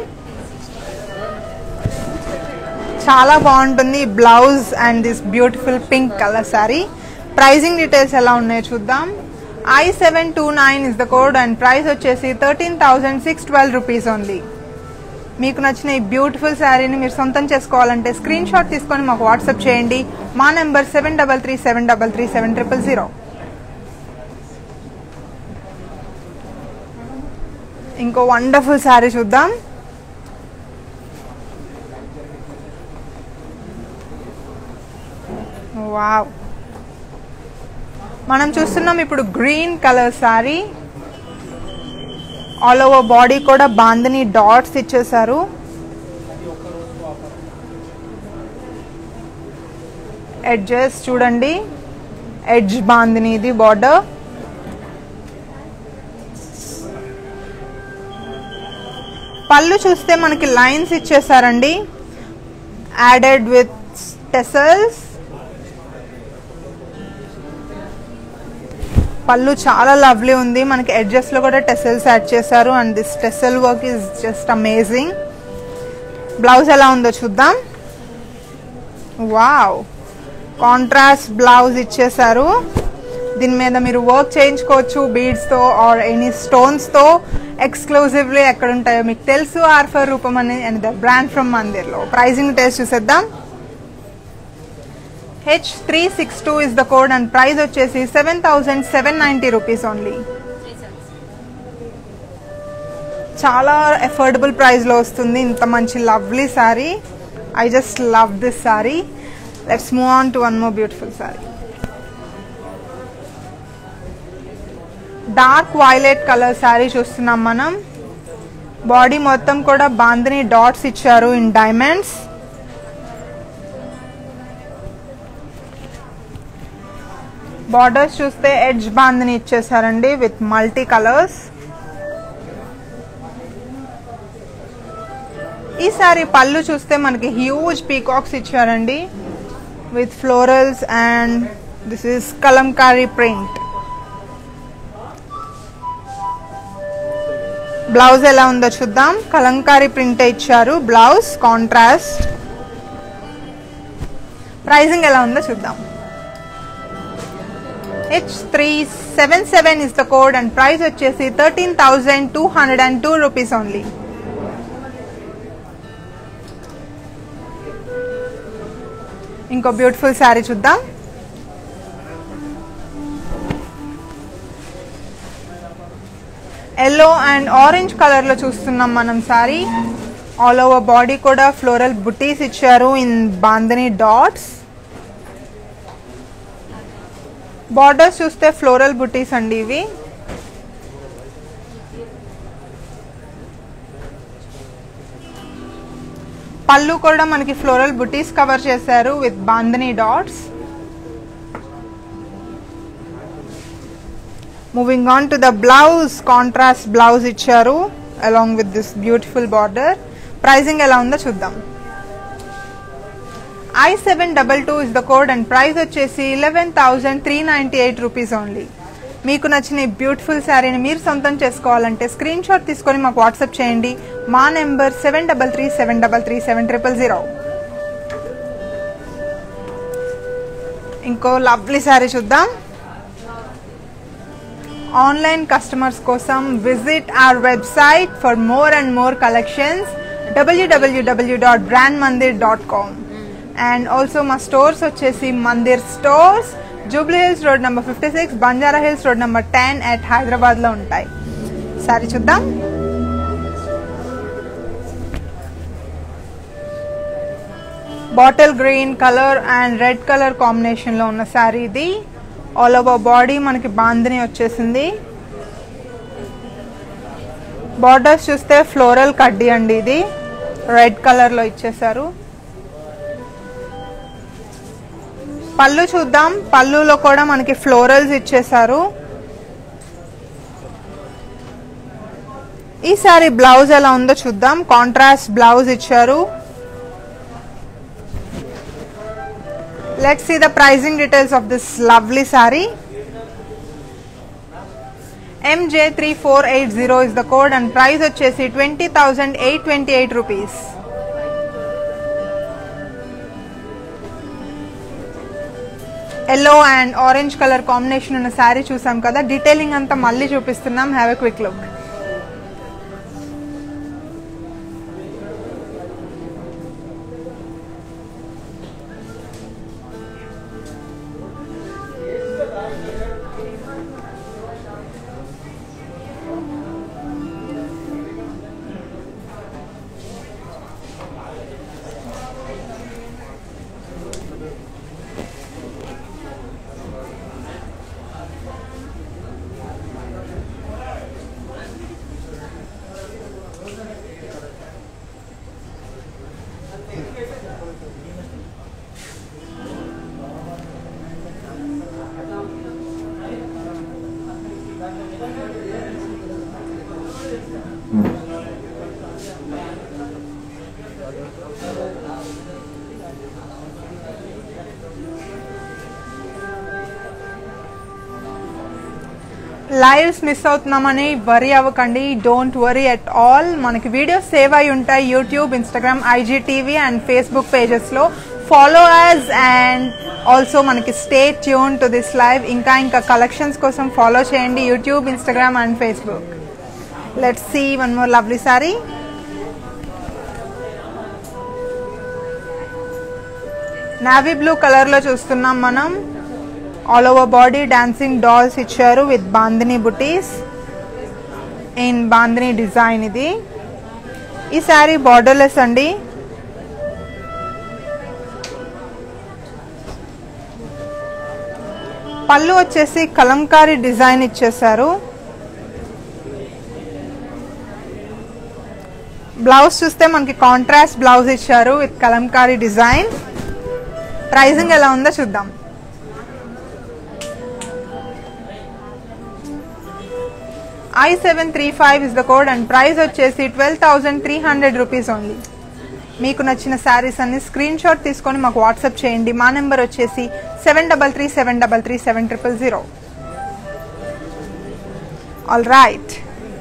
చాలా బాగుంటుంది blouse and this beautiful pink colour sari pricing details ఎలా ఉన్నాయో చూద్దాం I seven two nine is the code and price వచ్చేసి thirteen thousand six twelve rupees only మీకు నచ్చిన ఈ బ్యూటిఫుల్ శారీని మీరు సొంతం చేసుకోవాలంటే స్క్రీన్ షాట్ తీసుకొని మాకు వాట్సాప్ చేయండి మా number seven double three seven double three seven triple zero ఇంకో వండర్ఫుల్ శారీ చూద్దాం వావ్ మనం చూస్తున్నాం ఇప్పుడు green colour sari all over body కూడా బాందని డాట్స్ ఇచ్చేసారు ఎడ్జెస్ చూడండి ఎడ్జ్ బాందిని ఇది బార్డర్ పళ్ళు చూస్తే మనకి లైన్స్ ఇచ్చేసారండి యాడెడ్ విత్ టెసల్స్ పళ్ళు చాలా లవ్లీ ఉంది మనకి ఎడ్జెస్ లో కూడా టెసల్స్ యాడ్ చేశారు and this tassel work is just amazing blouse ఎలా ఉందో చూద్దాం వావ్ కాంట్రాస్ట్ బ్లౌజ్ ఇచ్చేసారు దీని మీద మీరు వర్క్ చేయించుకోవచ్చు బీడ్స్తో ఆర్ ఎనీ స్టోన్స్తో ఎక్స్క్లూజివ్లీ ఎక్కడ ఉంటాయో మీకు తెలుసు ఆర్ఫర్ రూపం అనే అండ్ ద బ్రాండ్ ఫ్రమ్ మందిర్లో ప్రైజింగ్ టేస్ట్ చూసేద్దాం H three six two is the code and price వచ్చేసి seven thousand seven ninety rupees only చాలా అఫోర్డబుల్ ప్రైస్లో వస్తుంది ఇంత మంచి lovely sari I just love this sari let's move on to one more beautiful sari dark violet colour sari చూస్తున్నాం మనం body మొత్తం కూడా బాందని డాట్స్ ఇచ్చారు ఇన్ డైమండ్స్ బార్డర్స్ చూస్తే ఎడ్జ్ బాందని ఇచ్చేసారండి విత్ మల్టీ కలర్స్ ఈ సారీ పళ్ళు చూస్తే మనకి హ్యూజ్ పీకాక్స్ ఇచ్చారండి with florals and this is kalamkari print blouse ఎలా ఉందో చూద్దాం కలంకారీ ప్రింట్ ఇచ్చారు బ్లౌజ్ కాంట్రాస్ట్ ప్రైజింగ్ ఎలా ఉందో చూద్దాం H three seven seven is the code and price వచ్చేసి thirteen thousand two hundred and two rupees only ఇంకో బ్యూటిఫుల్ శారీ చూద్దాం ఎల్లో అండ్ ఆరెంజ్ కలర్ లో చూస్తున్నాం మనం సారీ ఆల్ ఓవర్ బాడీ కూడా ఫ్లోరల్ బుటీస్ ఇచ్చారు ఇన్ బాందని డాట్స్ బార్డర్స్ చూస్తే ఫ్లోరల్ బుటీస్ అండి ఇవి పళ్ళు కూడా మనకి ఫ్లోరల్ బుటీస్ కవర్ చేశారు with bandhani dots moving on to the blouse contrast blouse ఇచ్చారు along with this beautiful border pricing ఎలా ఉందో చూద్దాం I seven double two is the code and price వచ్చేసి eleven thousand three ninety eight rupees only మీకు నచ్చిన ఈ beautiful శారీని మీరు సొంతం చేసుకోవాలంటే స్క్రీన్ షాట్ తీసుకొని మాకు వాట్సాప్ చేయండి మా number seven double three seven double three seven triple zero ఇంకో లవ్లీ శారీ చూద్దాం ఆన్లైన్ కస్టమర్స్ కోసం visit our website for more and more collections WWW dot brand Mandir dot com and also మా stores వచ్చేసి Mandir stores Jubilee Hills road number fifty six Banjara Hills road number ten at హైదరాబాద్లో ఉంటాయి సరే చూద్దాం bottle green colour and red colour కాంబినేషన్లో ఉన్న శారీ ఇది all over body మనకి బాందిని వచ్చేసింది బార్డర్స్ చూస్తే ఫ్లోరల్ కడ్డీ అండి ఇది రెడ్ కలర్లో ఇచ్చేసారు పళ్ళు చూద్దాం పళ్ళులో కూడా మనకి ఫ్లోరల్స్ ఇచ్చేసారు ఈ సారీ బ్లౌజ్ ఎలా ఉందో చూద్దాం కాంట్రాస్ట్ బ్లౌజ్ ఇచ్చారు let's see the pricing details of this lovely sari MJ three four eight zero is the code and price వచ్చేసి twenty thousand eight twenty eight rupees yellow and orange colour combination ఉన్న శారీ చూసాం కదా detailing అంతా మళ్ళీ చూపిస్తున్నాం have a quick look lives miss అవుతున్నామని worry అవ్వకండి don't worry at all మనకి వీడియోస్ సేవ్ అయి ఉంటాయి YouTube Instagram IGTV and Facebook పేజెస్లో follow us and also మనకి stay tune to this live ఇంకా ఇంకా కలెక్షన్స్ కోసం ఫాలో చేయండి YouTube Instagram and Facebook let's see one more lovely sari navy blue కలర్లో చూస్తున్నాం మనం all over body dancing dolls ఇచ్చారు with bandhani butis in bandhani design ఇది ఈ శారీ బార్డర్లెస్ అండి పళ్ళు వచ్చేసి కలంకారీ డిజైన్ ఇచ్చేసారు బ్లౌజ్ చూస్తే మనకి కాంట్రాస్ట్ బ్లౌజ్ ఇచ్చారు విత్ కలంకారీ డిజైన్ ప్రైజింగ్ ఎలా ఉందో చూద్దాం I seven three five is the code and price వచ్చేసి twelve thousand three hundred rupees only మీకు నచ్చిన శారీస్ అన్ని స్క్రీన్ షాట్ తీసుకొని మాకు వాట్సాప్ చేయండి మా నెంబర్ వచ్చేసి seven double three seven double three seven triple zero all right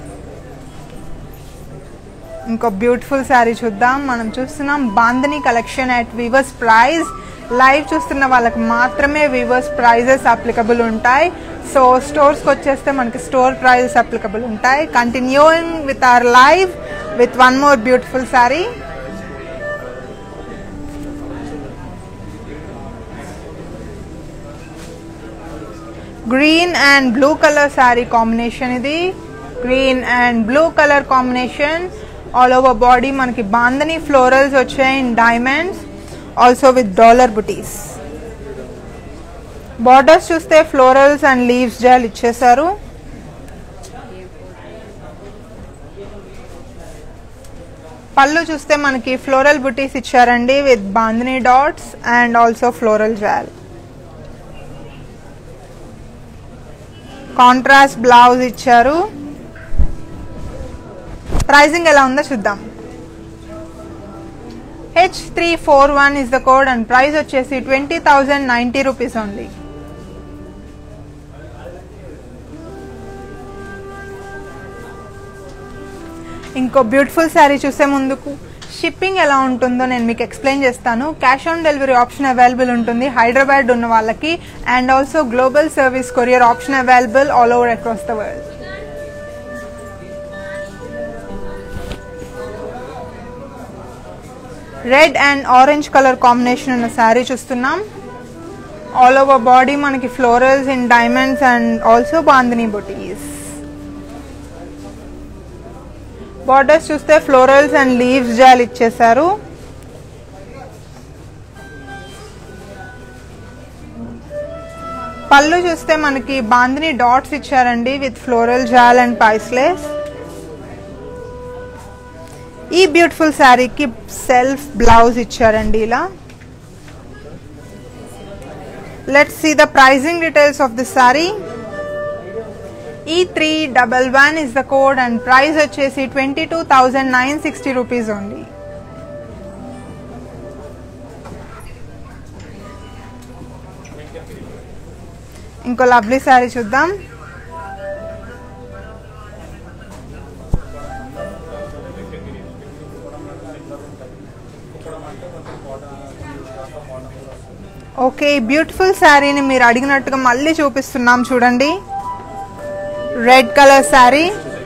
ఇంకో బ్యూటిఫుల్ శారీ చూద్దాం మనం చూస్తున్నాం bandhani collection at viewers price live చూస్తున్న వాళ్ళకి మాత్రమే వివర్స్ ప్రైజెస్ అప్లికబుల్ ఉంటాయి సో స్టోర్స్కి వచ్చేస్తే మనకి స్టోర్ ప్రైజెస్ అప్లికబుల్ ఉంటాయి continuing with our live with one more beautiful sari green and blue colour sari combination ఇది green and blue colour combination all over body మనకి బాందని ఫ్లోరల్స్ వచ్చాయి in diamonds also with dollar butis borders చూస్తే florals and leaves jaal ఇచ్చేసారు పళ్ళు చూస్తే మనకి floral butis ఇచ్చారండి with bandhani dots and also floral jaal contrast blouse ఇచ్చారు ప్రైజింగ్ ఎలా ఉందో చూద్దాం H three four one is the code and price వచ్చేసి ట్వంటీ థౌజండ్ నైంటీ రూపీస్ ఉంది ఇంకో బ్యూటిఫుల్ శారీ చూసే ముందుకు షిప్పింగ్ ఎలా ఉంటుందో నేను మీకు ఎక్స్ప్లెయిన్ చేస్తాను cash on delivery option available ఉంటుంది హైదరాబాద్ ఉన్న వాళ్ళకి and also global service courier option available all over across the world red and orange colour combination ఉన్న శారీ చూస్తున్నాం ఆల్ ఓవర్ బాడీ మనకి florals in diamonds and also bandhani butis borders చూస్తే florals and leaves jaal ఇచ్చేసారు పళ్ళు చూస్తే మనకి బాందిని డాట్స్ ఇచ్చారండి with floral jaal and paisleys ఈ బ్యూటిఫుల్ శారీకి సెల్ఫ్ బ్లౌజ్ ఇచ్చారండి ఇలా let's see the pricing details of the sari E three double one is the code and price వచ్చేసి twenty two thousand nine sixty rupees only ఇంకో lovely sari చూద్దాం okay beautiful శారీని మీరు అడిగినట్టుగా మళ్ళీ చూపిస్తున్నాం చూడండి red colour sari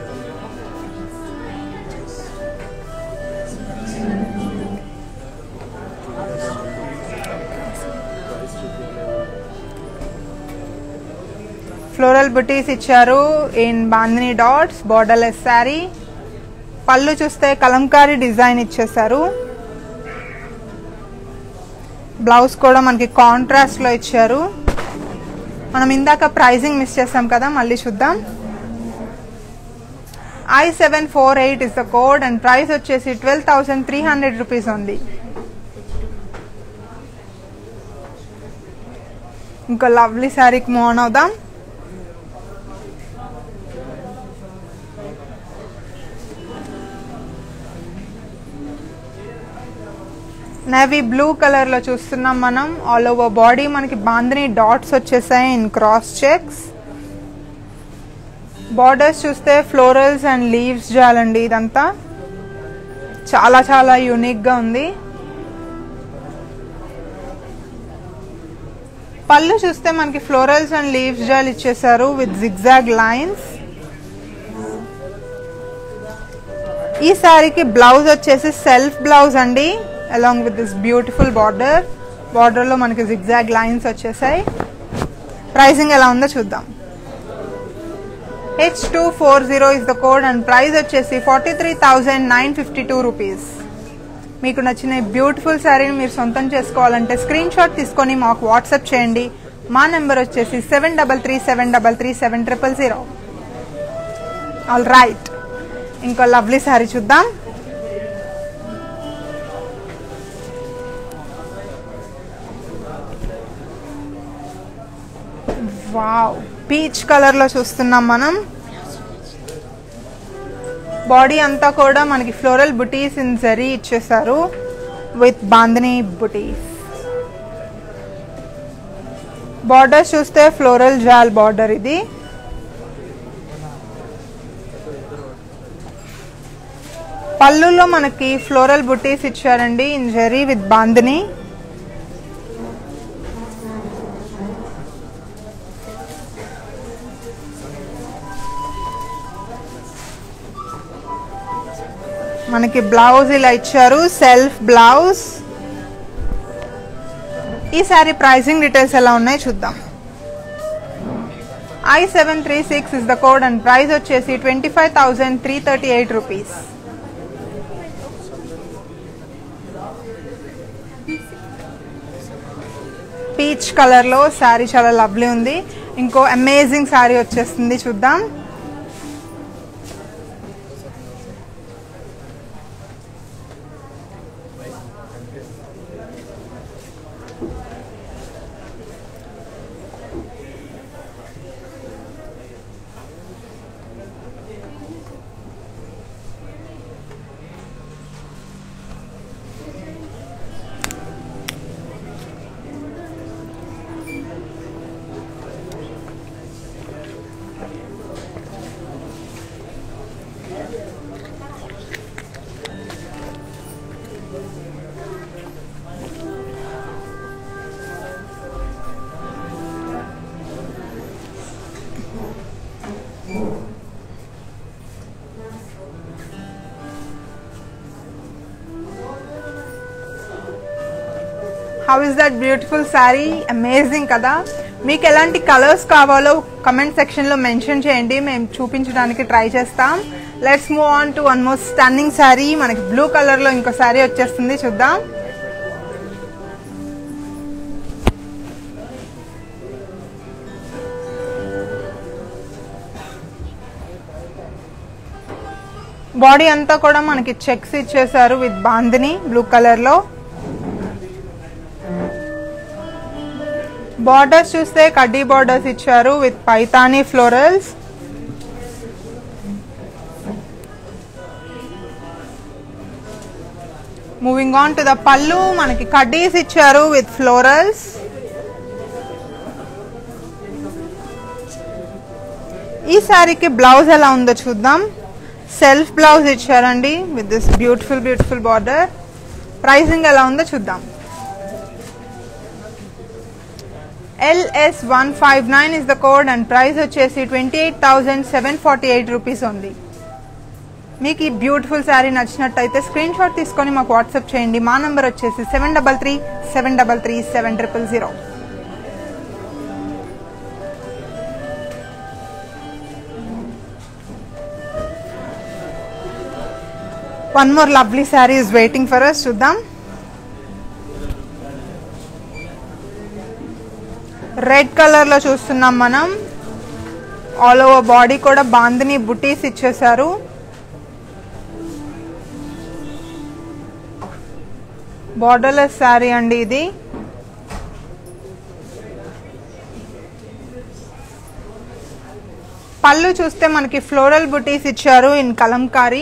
floral butis ఇచ్చారు in bandhani dots borderless sari పళ్ళు చూస్తే కలంకారీ డిజైన్ ఇచ్చేసారు బ్లౌజ్ కూడా మనకి కాంట్రాస్ట్ లో ఇచ్చారు మనం ఇందాక ప్రైజింగ్ మిస్ చేసాం కదా మళ్ళీ చూద్దాం I seven four eight is the code and price వచ్చేసి twelve thousand three hundred rupees ఉంది ఇంకో లవ్లీ శారీకి మూవ్ ఆన్ అవుదాం నేవీ బ్లూ కలర్ లో చూస్తున్నాం మనం ఆల్ ఓవర్ బాడీ మనకి బాందిని డాట్స్ వచ్చేసాయి ఇన్ క్రాస్ చెక్స్ బార్డర్స్ చూస్తే ఫ్లోరల్స్ అండ్ లీవ్స్ జాలండి ఇదంతా చాలా చాలా యూనిక్గా ఉంది పళ్ళు చూస్తే మనకి ఫ్లోరల్స్ అండ్ లీవ్స్ జాల్ ఇచ్చేసారు విత్ జిగ్జాగ్ లైన్స్ ఈ శారీకి బ్లౌజ్ వచ్చేసి సెల్ఫ్ బ్లౌజ్ అండి along with this beautiful border బార్డర్లో మనకి జిగ్జాగ్ లైన్స్ వచ్చేసాయి ప్రైసింగ్ ఎలా ఉందో చూద్దాం H two four zero is the code and price వచ్చేసి forty three thousand nine fifty two rupees మీకు నచ్చిన బ్యూటిఫుల్ శారీని మీరు సొంతం చేసుకోవాలంటే స్క్రీన్ షాట్ తీసుకొని మాకు వాట్సాప్ చేయండి మా నెంబర్ వచ్చేసి seven double three seven double three seven triple zero all right ఇంకో లవ్లీ శారీ చూద్దాం వావ్ పీచ్ కలర్ లో చూస్తున్నాం మనం బాడీ అంతా కూడా మనకి ఫ్లోరల్ బుటీస్ ఇన్ జరీ ఇచ్చేసారు విత్ బాందని బుటీస్ బార్డర్ చూస్తే ఫ్లోరల్ జాల్ బార్డర్ ఇది పళ్ళులో మనకి ఫ్లోరల్ బుటీస్ ఇచ్చారండి ఇన్ జరీ విత్ బాందని మనకి బ్లౌజ్ ఇలా ఇచ్చారు సెల్ఫ్ బ్లౌజ్ ఈ సారీ ప్రైసింగ్ డీటెయిల్స్ ఎలా ఉన్నాయి చూద్దాం I seven three six is the code and price వచ్చేసి twenty five thousand three thirty eight rupees peach colour లో శారీ చాలా లవ్లీ ఉంది ఇంకో అమేజింగ్ శారీ వచ్చేస్తుంది చూద్దాం how is that beautiful sari amazing కదా మీకు ఎలాంటి కలర్స్ కావాలో కమెంట్ సెక్షన్లో మెన్షన్ చేయండి మేము చూపించడానికి ట్రై చేస్తాం let's move on to one more stunning sari మనకి బ్లూ కలర్లో ఇంకో శారీ వచ్చేస్తుంది చూద్దాం బాడీ అంతా కూడా మనకి చెక్స్ ఇచ్చేసారు విత్ బాందిని బ్లూ కలర్లో బార్డర్స్ చూస్తే కడ్డీ బార్డర్స్ ఇచ్చారు with Paithani florals moving on to the పళ్ళు మనకి కడ్డీస్ ఇచ్చారు విత్ ఫ్లోరల్స్ ఈ శారీకి బ్లౌజ్ ఎలా ఉందో చూద్దాం సెల్ఫ్ బ్లౌజ్ ఇచ్చారండి with this beautiful beautiful border pricing ఎలా ఉందో చూద్దాం LS one five nine is the code and price వచ్చేసి twenty eight thousand seven forty eight rupees ఉంది మీకు ఈ బ్యూటిఫుల్ శారీ నచ్చినట్టయితే స్క్రీన్ షాట్ తీసుకొని మాకు వాట్సాప్ చేయండి మా నంబర్ వచ్చేసి seven double three seven double three seven triple zero one more lovely sari is waiting for us చూద్దాం రెడ్ కలర్ లో చూస్తున్నాం మనం ఆల్ ఓవర్ బాడీ కూడా బాందిని బుటీస్ ఇచ్చేసారు బార్డర్లెస్ శారీ అండి ఇది పళ్ళు చూస్తే మనకి ఫ్లోరల్ బుటీస్ ఇచ్చారు ఇన్ కలంకారీ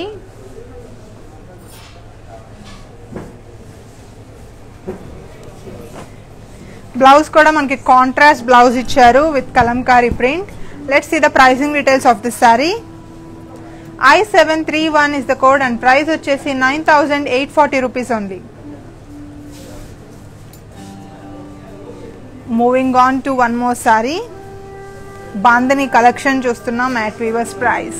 బ్లౌజ్ కూడా మనకి కాంట్రాస్ట్ బ్లౌజ్ ఇచ్చారు with Kalamkari print Let's see the pricing details of this saree. I731 is the code and price వచ్చేసి 9840 rupees only. Moving on to one more sari bandhani collection చూస్తున్నాం at weavers price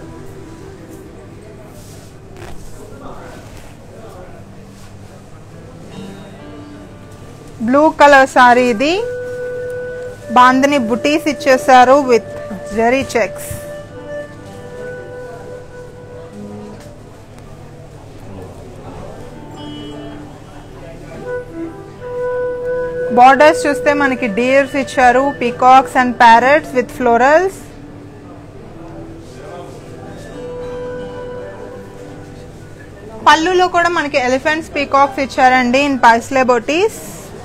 blue colour sari ఇది బాందని బుటీస్ ఇచ్చేసారు with zari checks borders చూస్తే మనకి deers ఇచ్చారు peacocks and parrots with florals పళ్ళులో కూడా మనకి ఎలిఫెంట్స్ పీకాక్స్ ఇచ్చారండి in paisley butis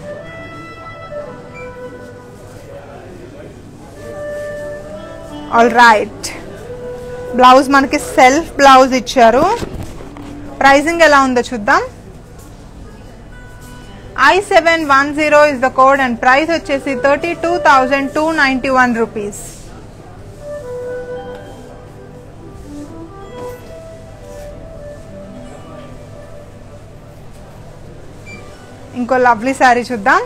all right blouse మనకి సెల్ఫ్ బ్లౌజ్ ఇచ్చారు ప్రైజింగ్ ఎలా ఉందో చూద్దాం I seven one zero is the code and price వచ్చేసి thirty two thousand two ninety one rupees ఇంకో లవ్లీ శారీ చూద్దాం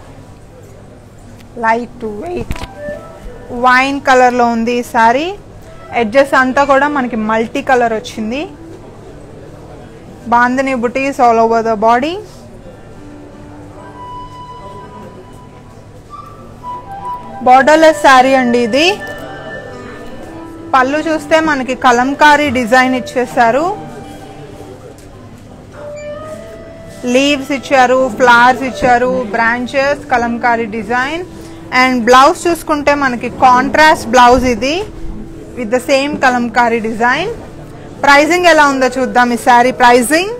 లైట్ వెయిట్ వైన్ కలర్లో ఉంది ఈ శారీ ఎడ్జెస్ అంతా కూడా మనకి మల్టీ కలర్ వచ్చింది bandhani butis all over the body borderless sari అండి ఇది పళ్ళు చూస్తే మనకి కలంకారీ డిజైన్ ఇచ్చేసారు లీవ్స్ ఇచ్చారు ఫ్లవర్స్ ఇచ్చారు branches kalamkari design and blouse చూసుకుంటే మనకి కాంట్రాస్ట్ బ్లౌజ్ ఇది with the same kalamkari design pricing ఎలా ఉందో చూద్దాం ఈ sari pricing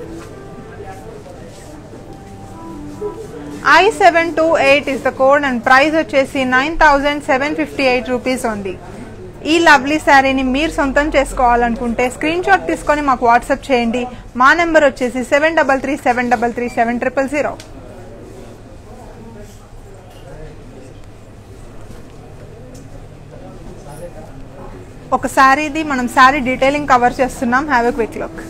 I seven two eight is the code and price వచ్చేసి nine thousand seven fifty eight rupees ఉంది ఈ లవ్లీ శారీని మీరు సొంతం చేసుకోవాలనుకుంటే స్క్రీన్ షాట్ తీసుకొని మాకు వాట్సాప్ చేయండి మా నెంబర్ వచ్చేసి seven double three seven double three seven triple zero ఒక శారీది మనం శారీ డీటెయిలింగ్ కవర్ చేస్తున్నాం have a quick look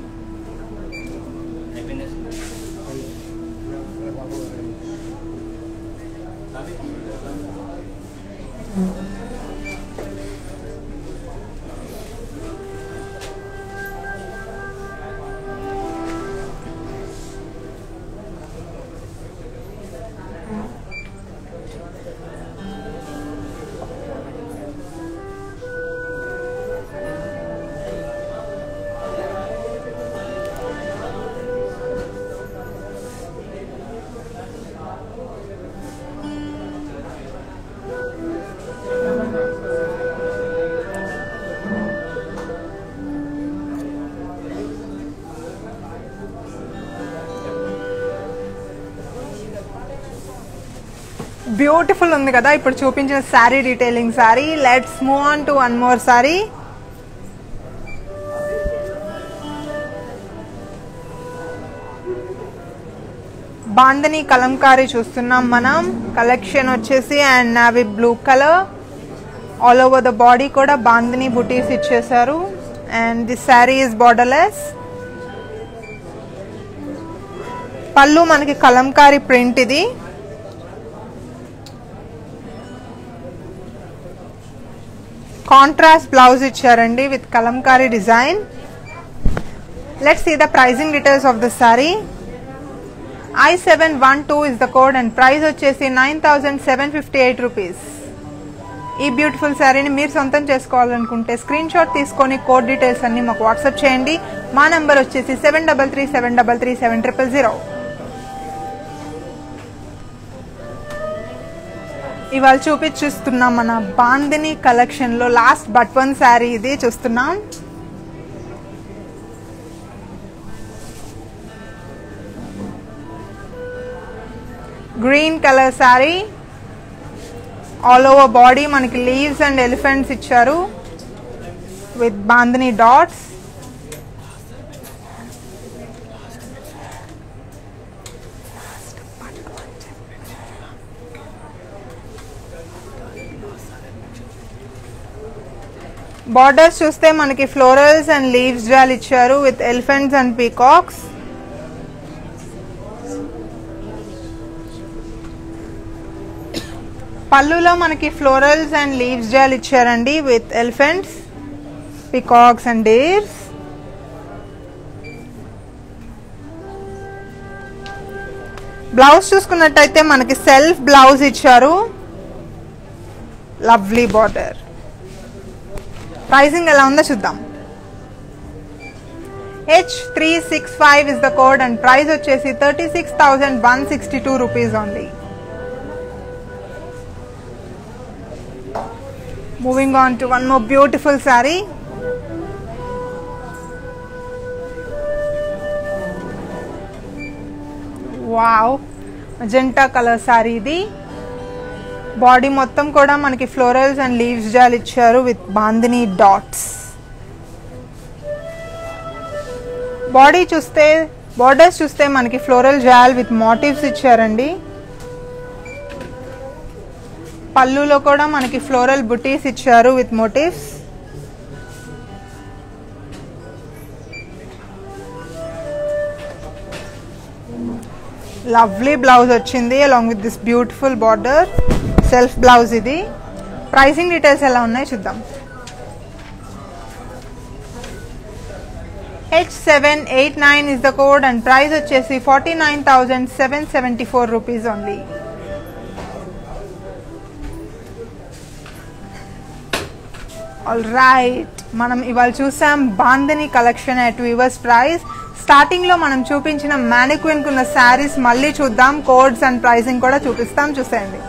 beautiful ఉంది కదా ఇప్పుడు చూపించిన sari detailing sari let's move on to one more sari bandhani kalamkari చూస్తున్నాం మనం కలెక్షన్ వచ్చేసి and navy blue colour all over the body కూడా బాందని బుటీస్ ఇచ్చేసారు and the sari is borderless పళ్ళు మనకి కలంకారీ ప్రింట్ ఇది కాంట్రాస్ట్ బ్లౌజ్ ఇచ్చారండి with Kalamkari design let's see the pricing details of the sari I seven one two is the code and price వచ్చేసి nine thousand seven fifty eight rupees ఈ beautiful శారీని మీరు సొంతం చేసుకోవాలనుకుంటే స్క్రీన్ షాట్ తీసుకొని కోడ్ డీటెయిల్స్ అన్ని మాకు వాట్సాప్ చేయండి మా నంబర్ వచ్చేసి seven double three seven double three seven triple zero ఇవాళ చూపించిస్తున్నాం మన బాందిని కలెక్షన్ లో లాస్ట్ బట్ వన్ శారీ ఇది చూస్తున్నాం green colour sari all over body మనకి లీవ్స్ అండ్ ఎలిఫెంట్స్ ఇచ్చారు విత్ బాందిని డాట్స్ బార్డర్స్ చూస్తే మనకి ఫ్లోరల్స్ అండ్ లీవ్స్ జాల్ ఇచ్చారు విత్ ఎలిఫెంట్స్ అండ్ పీకాక్స్ పళ్ళులో మనకి ఫ్లోరల్స్ అండ్ లీవ్స్ జాల్ ఇచ్చారండి with elephants peacocks and deers blouse చూసుకున్నట్టయితే మనకి సెల్ఫ్ బ్లౌజ్ ఇచ్చారు లవ్లీ బార్డర్ ప్రైసింగ్ ఎలా ఉందో చూద్దాం H three six five is the code and price వచ్చేసి thirty six thousand one sixty two rupees only moving on to one more beautiful sari wow magenta colour sari ఇది body మొత్తం కూడా మనకి florals and leaves జాల్ ఇచ్చారు విత్ బాందిని డాట్స్ బాడీ చూస్తే borders చూస్తే మనకి ఫ్లోరల్ జాల్ విత్ మోటివ్స్ ఇచ్చారండి పళ్ళులో కూడా మనకి ఫ్లోరల్ బుటీస్ ఇచ్చారు విత్ మోటివ్స్ లవ్లీ బ్లౌజ్ వచ్చింది along with this beautiful border self blouse ఇది ప్రైసింగ్ డీటెయిల్స్ ఎలా ఉన్నాయి చూద్దాం H seven eight nine is the code and price వచ్చేసి forty nine thousand seven seventy four rupees only all right మనం ఇవాళ చూసాం bandhani collection at viewers price starting లో మనం చూపించిన మ్యానిక్విన్ కున్న శారీస్ మళ్ళీ చూద్దాం కోడ్స్ అండ్ ప్రైసింగ్ కూడా చూపిస్తాం చూసేయండి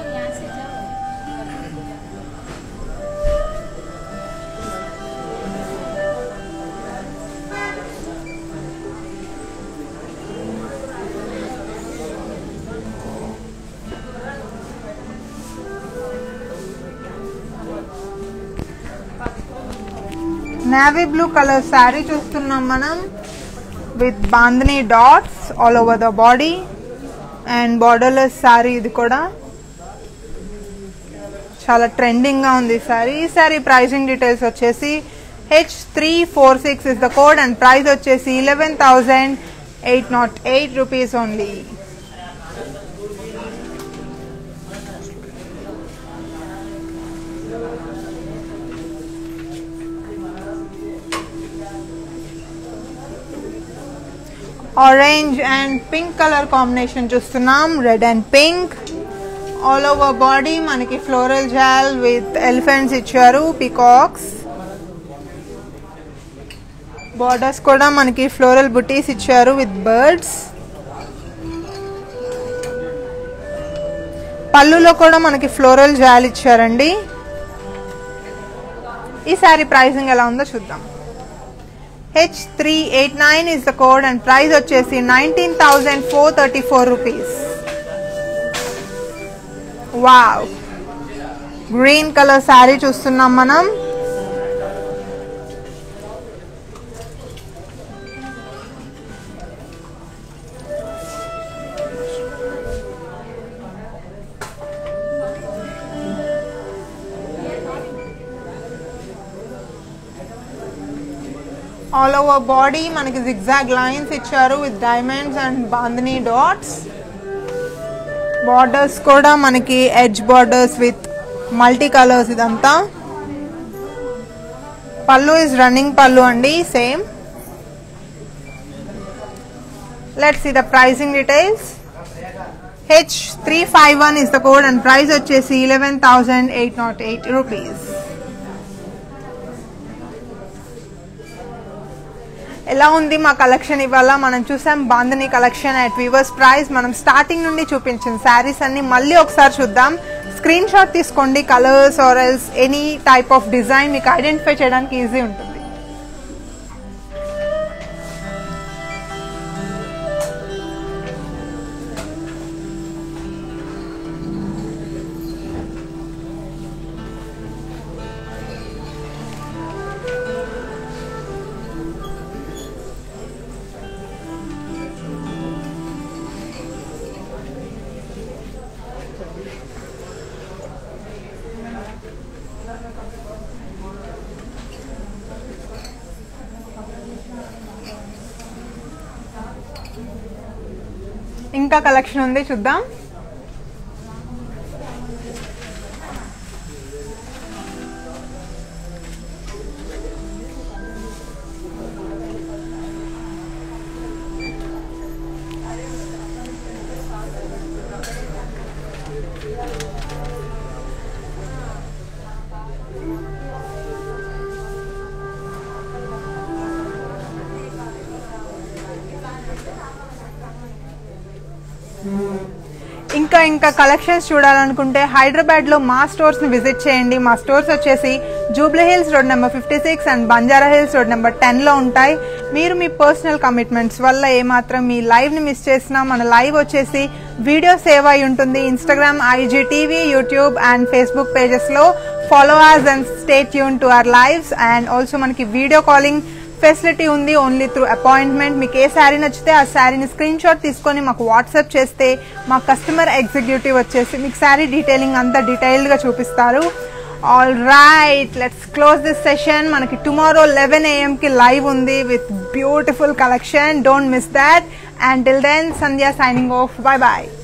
నేవీ బ్లూ కలర్ శారీ చూస్తున్నాం మనం with bandhani dots all over the body and borderless sari ఇది కూడా చాలా ట్రెండింగ్ గా ఉంది ఈ శారీ ఈ శారీ ప్రైసింగ్ డీటెయిల్స్ వచ్చేసి H three four six is the code and price వచ్చేసి eleven thousand eight not eight rupees only orange and pink colour combination చూస్తున్నాం red and pink all over body మనకి ఫ్లోరల్ జాల్ విత్ ఎలిఫెంట్స్ ఇచ్చారు peacocks borders కూడా మనకి floral butis ఇచ్చారు with birds పళ్ళులో కూడా మనకి ఫ్లోరల్ జాల్ ఇచ్చారండి ఈ సారీ ప్రైసింగ్ ఎలా ఉందో చూద్దాం H three eight nine is the code and price వచ్చేసి nineteen thousand four thirty four rupees wow green colour sari చూస్తున్నాం మనం ఆల్ ఓవర్ బాడీ మనకి జిగ్జాగ్ లైన్స్ ఇచ్చారు with diamonds and bandhani dots borders కూడా మనకి edge borders with multi colours ఇదంతా పళ్ళు is running పళ్ళు అండి same let's see the pricing details H three five one is the code and price వచ్చేసి eleven thousand eight not eight rupees ఎలా ఉంది మా కలెక్షన్ ఇవాళ మనం చూసాం bandhani collection at viewers price మనం స్టార్టింగ్ నుండి చూపించిన శారీస్ అన్ని మళ్ళీ ఒకసారి చూద్దాం స్క్రీన్ షాట్ తీసుకోండి colours are else any type of design మీకు ఐడెంటిఫై చేయడానికి ఈజీ ఉంటుంది ఇంకా కలెక్షన్ ఉంది చూద్దాం ఇంకా ఇంకా కలెక్షన్స్ చూడాలనుకుంటే హైదరాబాద్ లో మా స్టోర్స్ ని విజిట్ చేయండి మా స్టోర్స్ వచ్చేసి Jubilee Hills road number fifty six and Banjara Hills road number ten లో ఉంటాయి మీరు మీ పర్సనల్ కమిట్మెంట్స్ వల్ల ఏమాత్రం మీ లైవ్ ని మిస్ చేసినా మన లైవ్ వచ్చేసి వీడియో సేవ్ అయి ఉంటుంది Instagram IG TV YouTube and Facebook pages లో follow us and stay tune to our lives and also మనకి వీడియో కాలింగ్ ఫెసిలిటీ ఉంది ఓన్లీ త్రూ అపాయింట్మెంట్ మీకు ఏ శారీ నచ్చితే ఆ శారీని స్క్రీన్ షాట్ తీసుకొని మాకు వాట్సాప్ చేస్తే మా కస్టమర్ ఎగ్జిక్యూటివ్ వచ్చేసి మీకు శారీ డీటెయిలింగ్ అంతా డీటెయిల్డ్గా చూపిస్తారు all right let's close this session మనకి టుమారో లెవెన్ ఏఎంకి లైవ్ ఉంది with beautiful collection don't miss that and till then Sandhya signing off bye bye